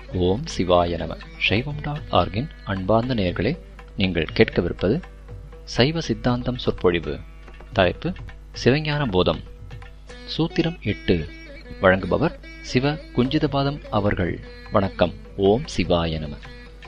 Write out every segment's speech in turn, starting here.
ஓம் சிவாய நம சைவம் டாட் ஆர்கின் அன்பார்ந்த நேயர்களே நீங்கள் கேட்கவிருப்பது சைவ சித்தாந்தம் சொற்பொழிவு தலைப்பு சிவஞான போதம் சூத்திரம் எட்டு வழங்குபவர் சிவ குஞ்சிதபாதம் அவர்கள் வணக்கம் ஓம் சிவாய நம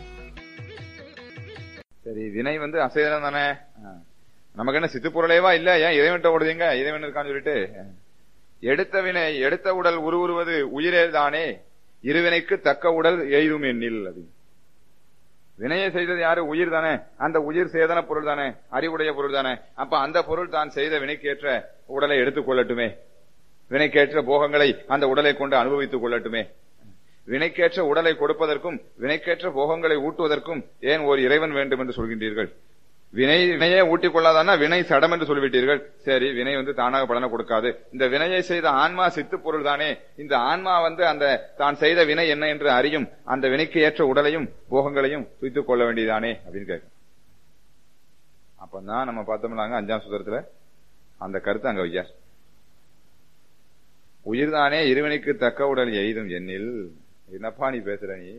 சரி வினை வந்து அசைதனம் தானே ஆ. நமக்கு என்ன சித்து பொருளேவா இல்ல ஏன் இறைவன்ட்ட ஓடுதீங்க இறைவன் இருக்கான்னு சொல்லிட்டு எடுத்த வினை எடுத்த உடல் உருவுருவது உயிரே தானே இருவினைக்கு தக்க உடல் எய்தும் எண்ணில் அது வினையை செய்தது யாரு உயிர் தானே அந்த உயிர் சேதன பொருள் தானே அறிவுடைய பொருள் தானே அப்ப அந்த பொருள் தான் செய்த வினைக்கேற்ற உடலை எடுத்துக் கொள்ளட்டுமே வினைக்கேற்ற போகங்களை அந்த உடலை கொண்டு அனுபவித்துக் கொள்ளட்டுமே வினைக்கேற்ற உடலை கொடுப்பதற்கும் வினைக்கேற்ற போகங்களை ஊட்டுவதற்கும் ஏன் ஒரு இறைவன் வேண்டும் என்று சொல்கின்றீர்கள் வினை வினையே ஊட்டிக் கொள்ளாதானா வினை சடம் என்று சொல்லிவிட்டீர்கள் சரி வினை வந்து தானாக பலனை கொடுக்காது இந்த வினையை செய்த ஆன்மா சித்து பொருள் தானே இந்த ஆன்மா வந்து அந்த தான் செய்த வினை என்ன என்று அறியும் அந்த வினைக்கு ஏற்ற உடலையும் போகங்களையும் துய்த்துக் கொள்ள வேண்டியதானே அப்படின்னு கேட்க அப்பதான் நம்ம பார்த்தோம்னாங்க அஞ்சாம் சுதரத்துல அந்த கருத்து அங்க வையார் உயிர்தானே இருவினைக்கு தக்க உடல் எய்தும் எண்ணில் என்னப்பா நீ பேசுற நீ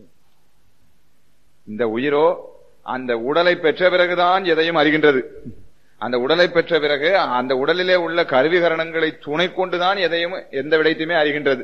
இந்த உயிரோ அந்த உடலை பெற்ற பிறகுதான் எதையும் அறிகின்றது அந்த உடலை பெற்ற பிறகு அந்த உடலிலே உள்ள கருவிகரணங்களை துணை கொண்டுதான் எதையும் எந்த விடயத்தையுமே அறிகின்றது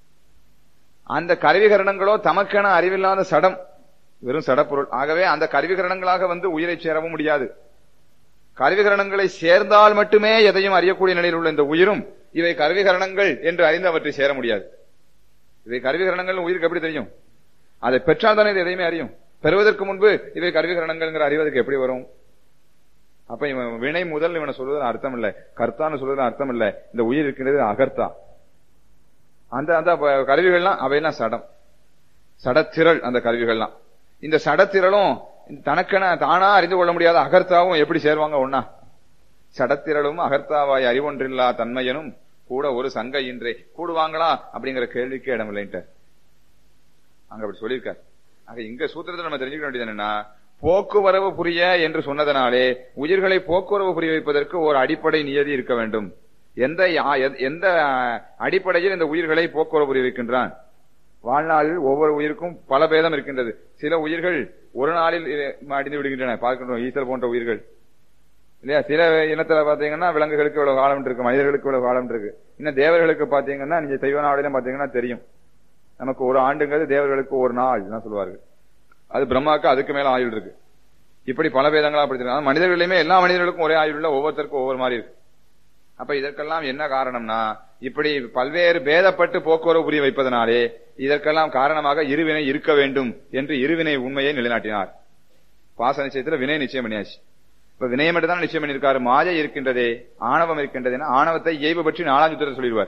அந்த கருவிகரணங்களோ தமக்கென அறிவில்லாத சடம் வெறும் சடப்பொருள் ஆகவே அந்த கருவிகரணங்களாக வந்து உயிரை சேரவும் முடியாது கருவிகரணங்களை சேர்ந்தால் மட்டுமே எதையும் அறியக்கூடிய நிலையில் உள்ள இந்த உயிரும் இவை கருவிகரணங்கள் என்று அறிந்து அவற்றை சேர முடியாது இவை கருவிகரணங்கள் உயிருக்கு எப்படி தெரியும் அதை பெற்றால் தானே இது எதையுமே அறியும் பெறுவதற்கு முன்பு இவை கருவிகரணங்கள் அறிவதற்கு எப்படி வரும் அப்ப இவன் வினை முதல் இவனை சொல்வதில் அர்த்தம் இல்ல கர்த்தான்னு சொல்வதில் அர்த்தம் இல்ல இந்த உயிர் இருக்கின்றது அகர்த்தா அந்த அந்த கருவிகள்லாம் அவையெல்லாம் சடம் சடத்திரள் அந்த கருவிகள்லாம் இந்த சடத்திரளும் தனக்கென தானா அறிந்து கொள்ள முடியாத அகர்த்தாவும் எப்படி சேருவாங்க ஒன்னா சடத்திரளும் அகர்த்தாவாய் அறிவொன்றில்லா தன்மையனும் கூட ஒரு சங்க இன்றே கூடுவாங்களா அப்படிங்கிற கேள்விக்கு இடம் இல்லைன்ட்டு அங்க அப்படி சொல்லியிருக்காரு ஆக இங்க சூத்திரத்தில் நம்ம தெரிஞ்சுக்க வேண்டியது என்னன்னா போக்குவரவு புரிய என்று சொன்னதனாலே உயிர்களை போக்குவரவு புரிய வைப்பதற்கு ஒரு அடிப்படை நியதி இருக்க வேண்டும் எந்த எந்த அடிப்படையில் இந்த உயிர்களை போக்குவரவு புரிய வைக்கின்றான் வாழ்நாளில் ஒவ்வொரு உயிருக்கும் பல பேதம் இருக்கின்றது சில உயிர்கள் ஒரு நாளில் அடிந்து விடுகின்றன பார்க்கின்றோம் ஈசல் போன்ற உயிர்கள் இல்லையா சில இனத்துல பாத்தீங்கன்னா விலங்குகளுக்கு இவ்வளவு காலம் இருக்கு மனிதர்களுக்கு இவ்வளவு காலம் இருக்கு இன்னும் தேவர்களுக்கு பாத்தீங்கன்னா நீங்க தெய்வ நாளிலும் பாத்தீங்கன்னா தெரியும் நமக்கு ஒரு ஆண்டுங்கிறது தேவர்களுக்கு ஒரு நாள் தான் சொல்லுவார்கள் அது பிரம்மாக்கு அதுக்கு மேல ஆயுள் இருக்கு இப்படி பல பேதங்களா படிச்சிருக்காங்க மனிதர்களையுமே எல்லா மனிதர்களுக்கும் ஒரே ஆயுள் இல்ல ஒவ்வொருத்தருக்கும் ஒவ்வொரு மாதிரி இருக்கு அப்ப இதற்கெல்லாம் என்ன காரணம்னா இப்படி பல்வேறு பேதப்பட்டு போக்குவரவு புரிய வைப்பதனாலே இதற்கெல்லாம் காரணமாக இருவினை இருக்க வேண்டும் என்று இருவினை உண்மையை நிலைநாட்டினார் பாச நிச்சயத்துல வினை நிச்சயம் பண்ணியாச்சு இப்ப வினயம் மட்டும் தான் நிச்சயம் பண்ணியிருக்காரு மாயை இருக்கின்றதே ஆணவம் இருக்கின்றது ஆணவத்தை இயல்பு பற்றி நாலாம் சுத்திரத்தை சொல்லிடுவார்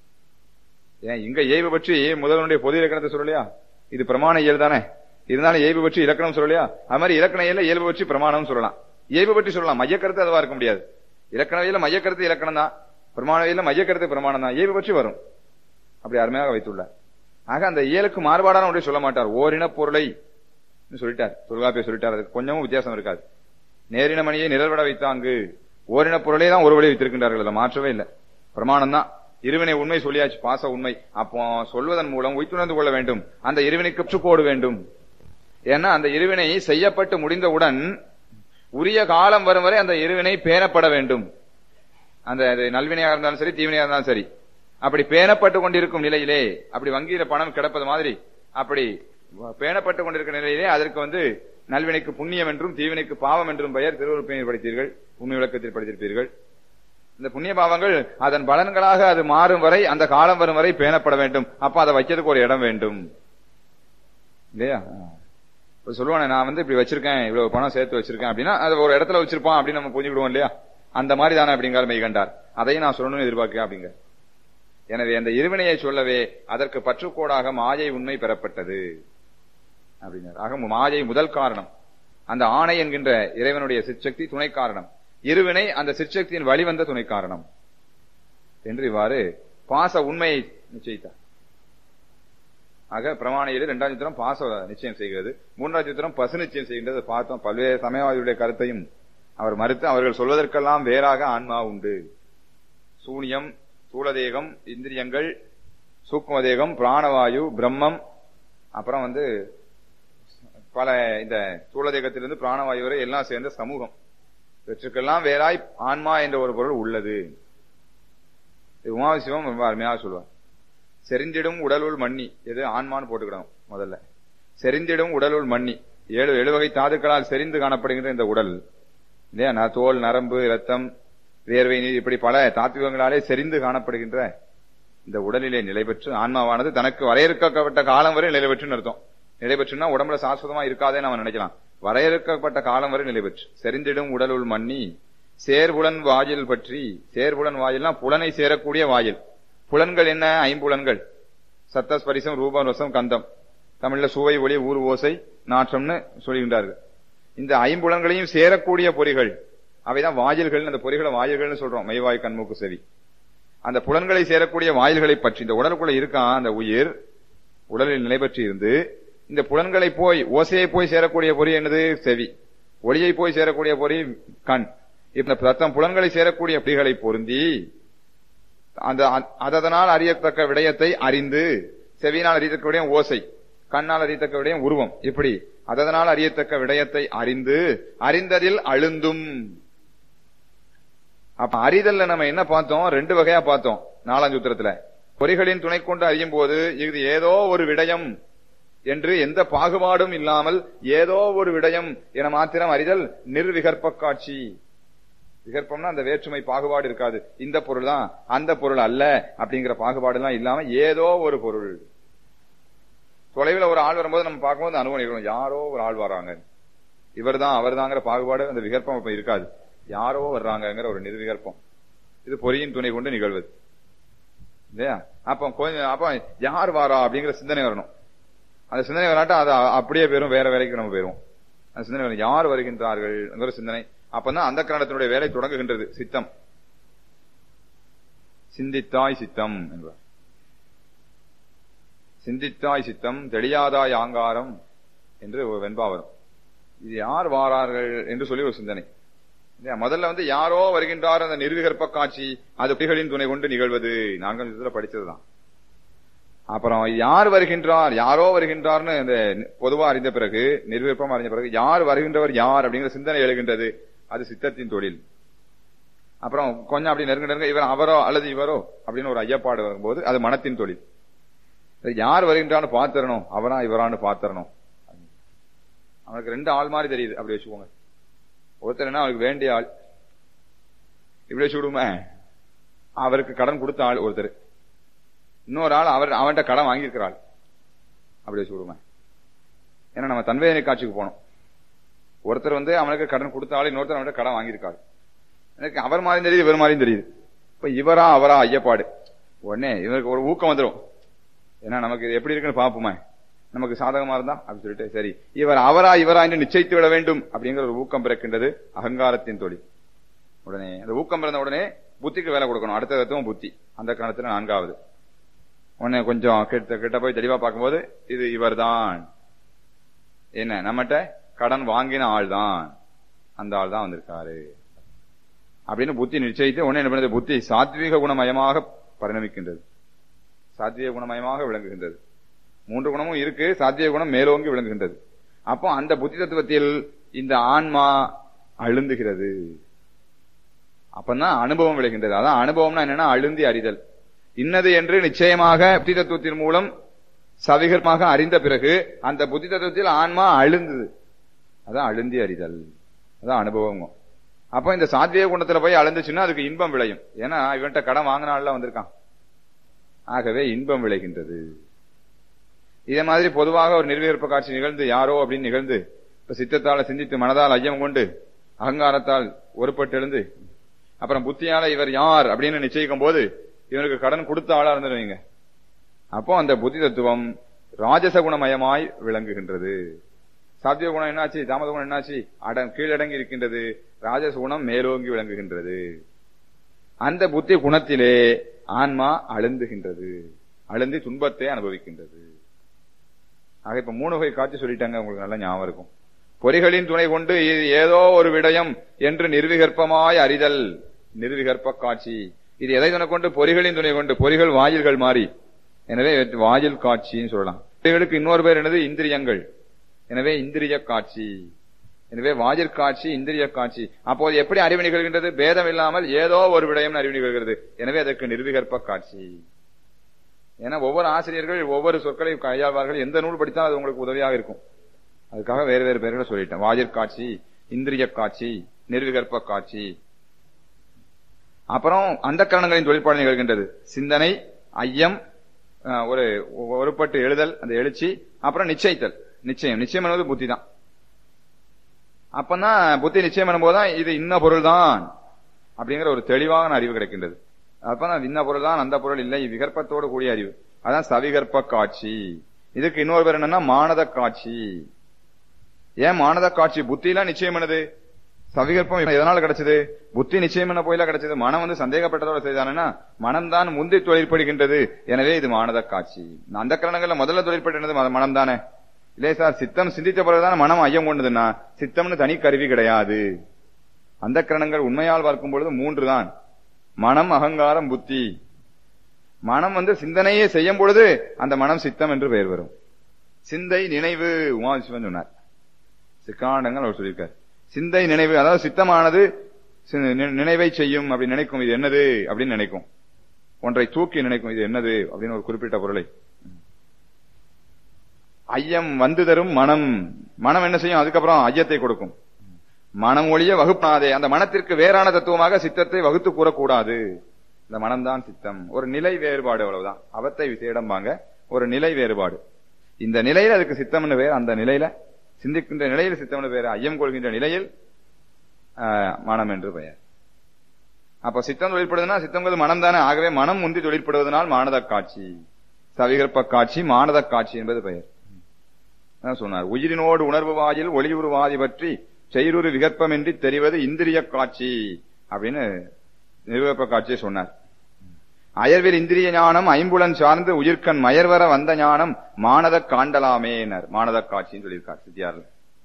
ஏன் இங்க இயல்பு பற்றி முதல்வனுடைய பொது இலக்கணத்தை சொல்லலையா இது பிரமாண இயல் தானே இருந்தாலும் இயல்பு பற்றி இலக்கணம் சொல்லலையா அது மாதிரி இலக்கண இயல இயல்பு பற்றி பிரமாணம் சொல்லலாம் இயல்பு பற்றி சொல்லலாம் மையக்கருத்து அதுவா இருக்க முடியாது இலக்கணவியல மையக்கருத்து இலக்கணம் தான் பிரமாணவியல மையக்கருத்து பிரமாணம் தான் இயல்பு பற்றி வரும் அப்படி அருமையாக வைத்துள்ளார் ஆக அந்த இயலுக்கு மாறுபாடான ஒன்றை சொல்ல மாட்டார் ஓரின பொருளை சொல்லிட்டார் தொல்காப்பிய சொல்லிட்டார் அதுக்கு கொஞ்சமும் வித்தியாசம் இருக்காது நேரின மணியை நிழல்பட வைத்தாங்கு ஓரின பொருளை தான் ஒரு வழி வைத்திருக்கின்றார்கள் அதை மாற்றவே இல்லை பிரமாணம் தான் இருவினை உண்மை சொல்லியாச்சு பாச உண்மை அப்போ சொல்வதன் மூலம் உய்த்துணர்ந்து கொள்ள வேண்டும் அந்த இருவினைக்கு கற்றுக்கோடு வேண்டும் ஏன்னா அந்த இருவினை செய்யப்பட்டு முடிந்தவுடன் உரிய காலம் வரும் வரை அந்த இருவினை பேணப்பட வேண்டும் அந்த நல்வினையாக இருந்தாலும் சரி தீவினையாக இருந்தாலும் சரி அப்படி பேணப்பட்டு கொண்டிருக்கும் நிலையிலே அப்படி வங்கியில பணம் கிடப்பது மாதிரி அப்படி பேணப்பட்டு கொண்டிருக்கிற நிலையிலே அதற்கு வந்து நல்வினைக்கு புண்ணியம் என்றும் தீவினைக்கு பாவம் என்றும் பெயர் திருவருப்பையில் படித்தீர்கள் உண்மை விளக்கத்தில் படித்திருப்பீர்கள் இந்த புண்ணிய பாவங்கள் அதன் பலன்களாக அது மாறும் வரை அந்த காலம் வரும் வரை பேணப்பட வேண்டும் அப்ப அதை வைக்கிறதுக்கு ஒரு இடம் வேண்டும் இல்லையா சொல்லுவானே நான் வந்து இப்படி வச்சிருக்கேன் இவ்வளவு பணம் சேர்த்து வச்சிருக்கேன் அப்படின்னா அது ஒரு இடத்துல வச்சிருப்பான் அப்படின்னு நம்ம புரிஞ்சுக்கிடுவோம் இல்லையா அந்த மாதிரி தானே அப்படிங்கிற மெய் கண்டார் அதையும் நான் சொல்லணும்னு எதிர்பார்க்கிறேன் அப்படிங்க எனவே அந்த இருவினையை சொல்லவே அதற்கு பற்றுக்கோடாக மாயை உண்மை பெறப்பட்டது அப்படின்னார் ஆக மாயை முதல் காரணம் அந்த ஆணை என்கின்ற இறைவனுடைய சிற்சக்தி துணை காரணம் இருவினை அந்த சிற்சக்தியின் வழிவந்த துணை காரணம் என்று இவ்வாறு பாச உண்மையை நிச்சயித்தார் ஆக பிரமாணையில் இரண்டாம் சித்திரம் பாச நிச்சயம் செய்கிறது மூன்றாம் சித்திரம் பசு நிச்சயம் செய்கின்றது பார்த்தோம் பல்வேறு சமயவாதியுடைய கருத்தையும் அவர் மறுத்து அவர்கள் சொல்வதற்கெல்லாம் வேறாக ஆன்மா உண்டு சூனியம் சூழதேகம் இந்திரியங்கள் சூக்மதேகம் பிராணவாயு பிரம்மம் அப்புறம் வந்து பல இந்த சூழதேகத்திலிருந்து பிராணவாயு வரை எல்லாம் சேர்ந்த சமூகம் இவற்றுக்கெல்லாம் வேறாய் ஆன்மா என்ற ஒரு பொருள் உள்ளது இது உமாசிவம் ரொம்ப அருமையாக சொல்லுவார் செறிந்திடும் உடலுள் மண்ணி எது ஆன்மான்னு போட்டுக்கிடணும் முதல்ல செறிந்திடும் உடலுள் மண்ணி ஏழு எழுவகை தாதுக்களால் செறிந்து காணப்படுகின்ற இந்த உடல் இல்லையா ந- தோல் நரம்பு ரத்தம் வேர்வை நீர் இப்படி பல தாத்விகங்களாலே செறிந்து காணப்படுகின்ற இந்த உடலிலே நிலை பெற்று ஆன்மாவானது தனக்கு வரையறுக்கப்பட்ட காலம் வரை நிலை பெற்றுன்னு அர்த்தம் நிலை பெற்றுன்னா உடம்புல சாஸ்வதமா இருக்காதே நம்ம நினைக்கலாம் வரையறுக்கப்பட்ட காலம் வரை நிலை பெற்று செறிந்திடும் உடலுள் மண்ணி சேர்புலன் வாயில் பற்றி சேர்புலன் வாயில்னா புலனை சேரக்கூடிய வாயில் புலன்கள் என்ன ஐம்புலன்கள் சத்த ஸ்பரிசம் ரூபம் ரசம் கந்தம் தமிழ்ல சுவை ஒளி ஊர் ஓசை நாற்றம்னு சொல்கின்றார்கள் இந்த ஐம்புலன்களையும் சேரக்கூடிய பொறிகள் அவைதான் வாயில்கள் அந்த பொறிகளை வாயில்கள்னு சொல்றோம் மெய்வாய் கண்மூக்கு செவி அந்த புலன்களை சேரக்கூடிய வாயில்களை பற்றி இந்த உடலுக்குள்ள இருக்கான் அந்த உயிர் உடலில் நிலை பெற்று இருந்து இந்த புலன்களை போய் ஓசையை போய் சேரக்கூடிய பொறி என்னது செவி ஒளியை போய் சேரக்கூடிய பொறி கண் இப்ப இந்த தத்தம் புலன்களை சேரக்கூடிய பொறிகளை பொருந்தி அந்த அ- அதனால் அறியத்தக்க விடயத்தை அறிந்து செவியினால் அறியத்தக்க விடயம் ஓசை கண்ணால் அறியத்தக்க விடயம் உருவம் இப்படி அதனால் அறியத்தக்க விடயத்தை அறிந்து அறிந்ததில் அழுந்தும் அப்ப அறிதல்ல நம்ம என்ன பார்த்தோம் ரெண்டு வகையா பார்த்தோம் நாலாம் சூத்திரத்துல பொறிகளின் துணை கொண்டு அறியும் போது இது ஏதோ ஒரு விடயம் என்று எந்த பாகுபாடும் இல்லாமல் ஏதோ ஒரு விடயம் என மாத்திரம் அறிதல் நிர்விகற்ப காட்சி விகற்பம்னா அந்த வேற்றுமை பாகுபாடு இருக்காது இந்த பொருள் தான் அந்த பொருள் அல்ல அப்படிங்கிற பாகுபாடு எல்லாம் இல்லாம ஏதோ ஒரு பொருள் தொலைவில் ஒரு ஆள் வரும்போது நம்ம பார்க்கும்போது அனுபவம் இருக்கணும் யாரோ ஒரு ஆள் வராங்க இவர்தான் அவர்தாங்கிற பாகுபாடு அந்த விகற்பம் அப்ப இருக்காது யாரோ வர்றாங்கங்கிற ஒரு நிர்விகற்பம் இது பொறியின் துணை கொண்டு நிகழ்வது இல்லையா அப்ப கொஞ்சம் அப்ப யார் வாரா அப்படிங்கிற சிந்தனை வரணும் அந்த சிந்தனை வராட்டா அது அப்படியே போயிரும் வேற வேலைக்கு நம்ம போயிருவோம் அந்த சிந்தனை வரும். யார் வருகின்றார்கள் சிந்தனை அப்பதான் அந்த கரணத்தினுடைய வேலை தொடங்குகின்றது சித்தம் சிந்தித்தாய் சித்தம் என்பார் சிந்தித்தாய் சித்தம் தெளியாதாய் ஆங்காரம் என்று ஒரு வெண்பா வரும் இது யார் வாரார்கள் என்று சொல்லி ஒரு சிந்தனை இல்லையா? முதல்ல வந்து யாரோ வருகின்றார் அந்த நிர்விகற்ப காட்சி அது பிகளின் துணை கொண்டு நிகழ்வது நான்காம் இதுல படிச்சதுதான் அப்புறம் யார் வருகின்றார் யாரோ வருகின்றார்னு இந்த பொதுவா அறிந்த பிறகு நிர்விருப்பம் அறிந்த பிறகு யார் வருகின்றவர் யார் அப்படிங்கிற சிந்தனை எழுகின்றது அது சித்தத்தின் தொழில் அப்புறம் கொஞ்சம் அப்படி நெருங்க நெருங்க இவர் அவரோ அல்லது இவரோ அப்படின்னு ஒரு ஐயப்பாடு வரும்போது அது மனத்தின் தொழில் சரி, யார் வருகின்றான்னு பாத்திரணும் அவரா இவரான்னு பாத்திரணும் அவனுக்கு ரெண்டு ஆள் மாதிரி தெரியுது அப்படி வச்சுக்கோங்க ஒருத்தர் என்ன அவருக்கு வேண்டிய ஆள் இப்படி வச்சு விடுமே அவருக்கு கடன் கொடுத்த ஆள் ஒருத்தர் இன்னொரு ஆள் அவர் அவன்கிட்ட கடன் வாங்கியிருக்கிற ஆள் அப்படி வச்சு விடுமே ஏன்னா நம்ம தன்வேதனை காட்சிக்கு போனோம் ஒருத்தர் வந்து அவனுக்கு கடன் கொடுத்த ஆள் இன்னொருத்தர் அவன்கிட்ட கடன் வாங்கியிருக்காரு எனக்கு அவர் மாதிரியும் தெரியுது இவர் மாதிரியும் தெரியுது இப்ப இவரா அவரா ஐயப்பாடு உடனே இவருக்கு ஒரு ஊக்கம் வந்துடும் ஏன்னா நமக்கு இது எப்படி இருக்குன்னு பாப்போமே நமக்கு சாதகமா இருந்தா அப்படி சொல்லிட்டு சரி இவர் அவரா இவரா என்று நிச்சயித்து விட வேண்டும் அப்படிங்கிற ஒரு ஊக்கம் பிறக்கின்றது அகங்காரத்தின் தொழில் உடனே அந்த ஊக்கம் பிறந்த உடனே புத்திக்கு வேலை கொடுக்கணும் அடுத்த தத்துவம் புத்தி அந்த காலத்துல நான்காவது உடனே கொஞ்சம் கிட்ட கிட்ட போய் தெளிவா பார்க்கும்போது இது இவர்தான் என்ன நம்மகிட்ட கடன் வாங்கின ஆள் தான் அந்த ஆள் தான் வந்திருக்காரு அப்படின்னு புத்தி நிச்சயித்து உடனே என்ன பண்ணுது புத்தி சாத்வீக குணமயமாக பரிணமிக்கின்றது சாத்வீக குணமயமாக விளங்குகின்றது மூன்று குணமும் இருக்கு சாத்வீக குணம் மேலோங்கி விளங்குகின்றது அப்போ அந்த புத்தி தத்துவத்தில் இந்த ஆன்மா அழுந்துகிறது அப்பதான் அனுபவம் விளைகின்றது அதான் அனுபவம்னா என்னன்னா அழுந்தி அறிதல் இன்னது என்று நிச்சயமாக புத்தி தத்துவத்தின் மூலம் சவிகரமாக அறிந்த பிறகு அந்த புத்தி தத்துவத்தில் ஆன்மா அழுந்தது அதான் அழுந்தி அறிதல் அதான் அனுபவம் அப்ப இந்த சாத்விய குணத்துல போய் அழுந்துச்சுன்னா அதுக்கு இன்பம் விளையும் ஏன்னா இவன்கிட்ட கடன் வாங்கினால வந்திருக்கான் ஆகவே இன்பம் விளைகின்றது இதே மாதிரி பொதுவாக ஒரு நிர்விகற்ப காட்சி நிகழ்ந்து யாரோ அப்படின்னு நிகழ்ந்து இப்ப சித்தத்தால சிந்தித்து மனதால் ஐயம் கொண்டு அகங்காரத்தால் ஒருபட்டு எழுந்து அப்புறம் புத்தியால இவர் யார் அப்படின்னு நிச்சயிக்கும் போது இவனுக்கு கடன் கொடுத்த ஆளா இருந்துருவீங்க அப்போ அந்த புத்தி தத்துவம் ராஜச குணமயமாய் விளங்குகின்றது சாத்திய குணம் என்னாச்சு தாமத குணம் என்னாச்சு அட கீழடங்கி இருக்கின்றது ராஜச குணம் மேலோங்கி விளங்குகின்றது அந்த புத்தி குணத்திலே ஆன்மா அழுந்துகின்றது அழுந்தி துன்பத்தை அனுபவிக்கின்றது ஆக இப்ப மூணு வகை காட்சி சொல்லிட்டாங்க உங்களுக்கு நல்லா ஞாபகம் இருக்கும் பொறிகளின் துணை கொண்டு இது ஏதோ ஒரு விடயம் என்று நிர்விகற்பமாய் அறிதல் நிர்விகற்ப காட்சி இது எதை துணை கொண்டு பொறிகளின் துணை கொண்டு பொறிகள் வாயில்கள் மாறி எனவே வாயில் காட்சின்னு சொல்லலாம் இவைகளுக்கு இன்னொரு பேர் என்னது இந்திரியங்கள் எனவே இந்திரிய காட்சி எனவே வாஜிற்காட்சி இந்திரிய காட்சி அப்போது எப்படி அறிவு நிகழ்கின்றது பேதம் இல்லாமல் ஏதோ ஒரு விடயம் அறிவு நிகழ்கிறது எனவே அதற்கு நிர்விகற்ப காட்சி ஏன்னா ஒவ்வொரு ஆசிரியர்கள் ஒவ்வொரு சொற்களை கையாள்வார்கள் எந்த நூல் படித்தாலும் அது உங்களுக்கு உதவியாக இருக்கும் அதுக்காக வேறு வேறு பேர்களை சொல்லிட்டேன் வாஜிற்காட்சி இந்திரிய காட்சி நிர்விகற்ப காட்சி அப்புறம் அந்த கரணங்களின் தொழிற்பாடு நிகழ்கின்றது சிந்தனை ஐயம் அஹ், ஒரு ஒருபட்டு எழுதல் அந்த எழுச்சி அப்புறம் நிச்சயித்தல் நிச்சயம் நிச்சயம் என்பது புத்தி தான் அப்பதான் புத்தி நிச்சயம் பண்ணும்போதுதான் இது இன்ன பொருள் தான் அப்படிங்கிற ஒரு தெளிவான அறிவு கிடைக்கின்றது அப்பதான் இன்ன பொருள் தான் அந்த பொருள் இல்லை விகற்பத்தோடு கூடிய அறிவு அதான் சவிகற்ப காட்சி இதுக்கு இன்னொரு பேர் என்னன்னா மானத காட்சி ஏன் மானத காட்சி புத்திலாம் நிச்சயம் பண்ணுது சவிகற்பம் எதனால கிடைச்சது புத்தி நிச்சயம் என்ன போயில கிடைச்சது மனம் வந்து சந்தேகப்பட்டதோட செய்தானா மனம் தான் முந்தி தொழிற்படுகின்றது எனவே இது மானத காட்சி அந்த கரணங்கள்ல முதல்ல தொழிற்பட்டது மனம் தானே இல்லையே சார் சித்தம் சிந்தித்த பிறகுதான் மனம் ஐயம் கொண்டதுன்னா சித்தம்னு தனி கருவி கிடையாது அந்த கரணங்கள் உண்மையால் பார்க்கும் பொழுது மூன்று தான் மனம் அகங்காரம் புத்தி மனம் வந்து சிந்தனையே செய்யும் பொழுது அந்த மனம் சித்தம் என்று பெயர் வரும் சிந்தை நினைவு உமாசிவன் சொன்னார் சிக்காண்டங்கள் அவர் சொல்லியிருக்கார் சிந்தை நினைவு அதாவது சித்தமானது சி- நி- நினைவை செய்யும் அப்படி நினைக்கும் இது என்னது அப்படின்னு நினைக்கும் ஒன்றை தூக்கி நினைக்கும் இது என்னது அப்படின்னு ஒரு குறிப்பிட்ட பொருளை ஐயம் வந்து தரும் மனம் மனம் என்ன செய்யும் அதுக்கப்புறம் ஐயத்தை கொடுக்கும் மனம் ஒழிய வகுப்பாதே அந்த மனத்திற்கு வேறான தத்துவமாக சித்தத்தை வகுத்து கூறக்கூடாது இந்த மனம்தான் சித்தம் ஒரு நிலை வேறுபாடு அவ்வளவுதான் அவத்தை விசேடம்பாங்க ஒரு நிலை வேறுபாடு இந்த நிலையில அதுக்கு சித்தம்னு பேர் அந்த நிலையில சிந்திக்கின்ற நிலையில் சித்தம்னு பேர் ஐயம் கொள்கின்ற நிலையில் ஆஹ், மனம் என்று பெயர் அப்ப சித்தம் தொழிற்படுதுன்னா சித்தங்கிறது மனம் தானே ஆகவே மனம் முந்தி தொழிற்படுவதனால் மானத காட்சி சவிகற்ப காட்சி மானத காட்சி என்பது பெயர் அதான் சொன்னார் உயிரினோடு உணர்வு வாயில் ஒளி உருவாதி பற்றி செய்யுறு விகற்பமின்றி தெரிவது இந்திரிய காட்சி அப்படின்னு நிருபப்ப காட்சியை சொன்னார் அயர்வில் இந்திரிய ஞானம் ஐம்புலன் சார்ந்து உயிர்க்கண் மயர்வர வந்த ஞானம் மானத காண்டலாமேனர் மானத காட்சின்னு சொல்லியிருக்கார் சித்தியார்ல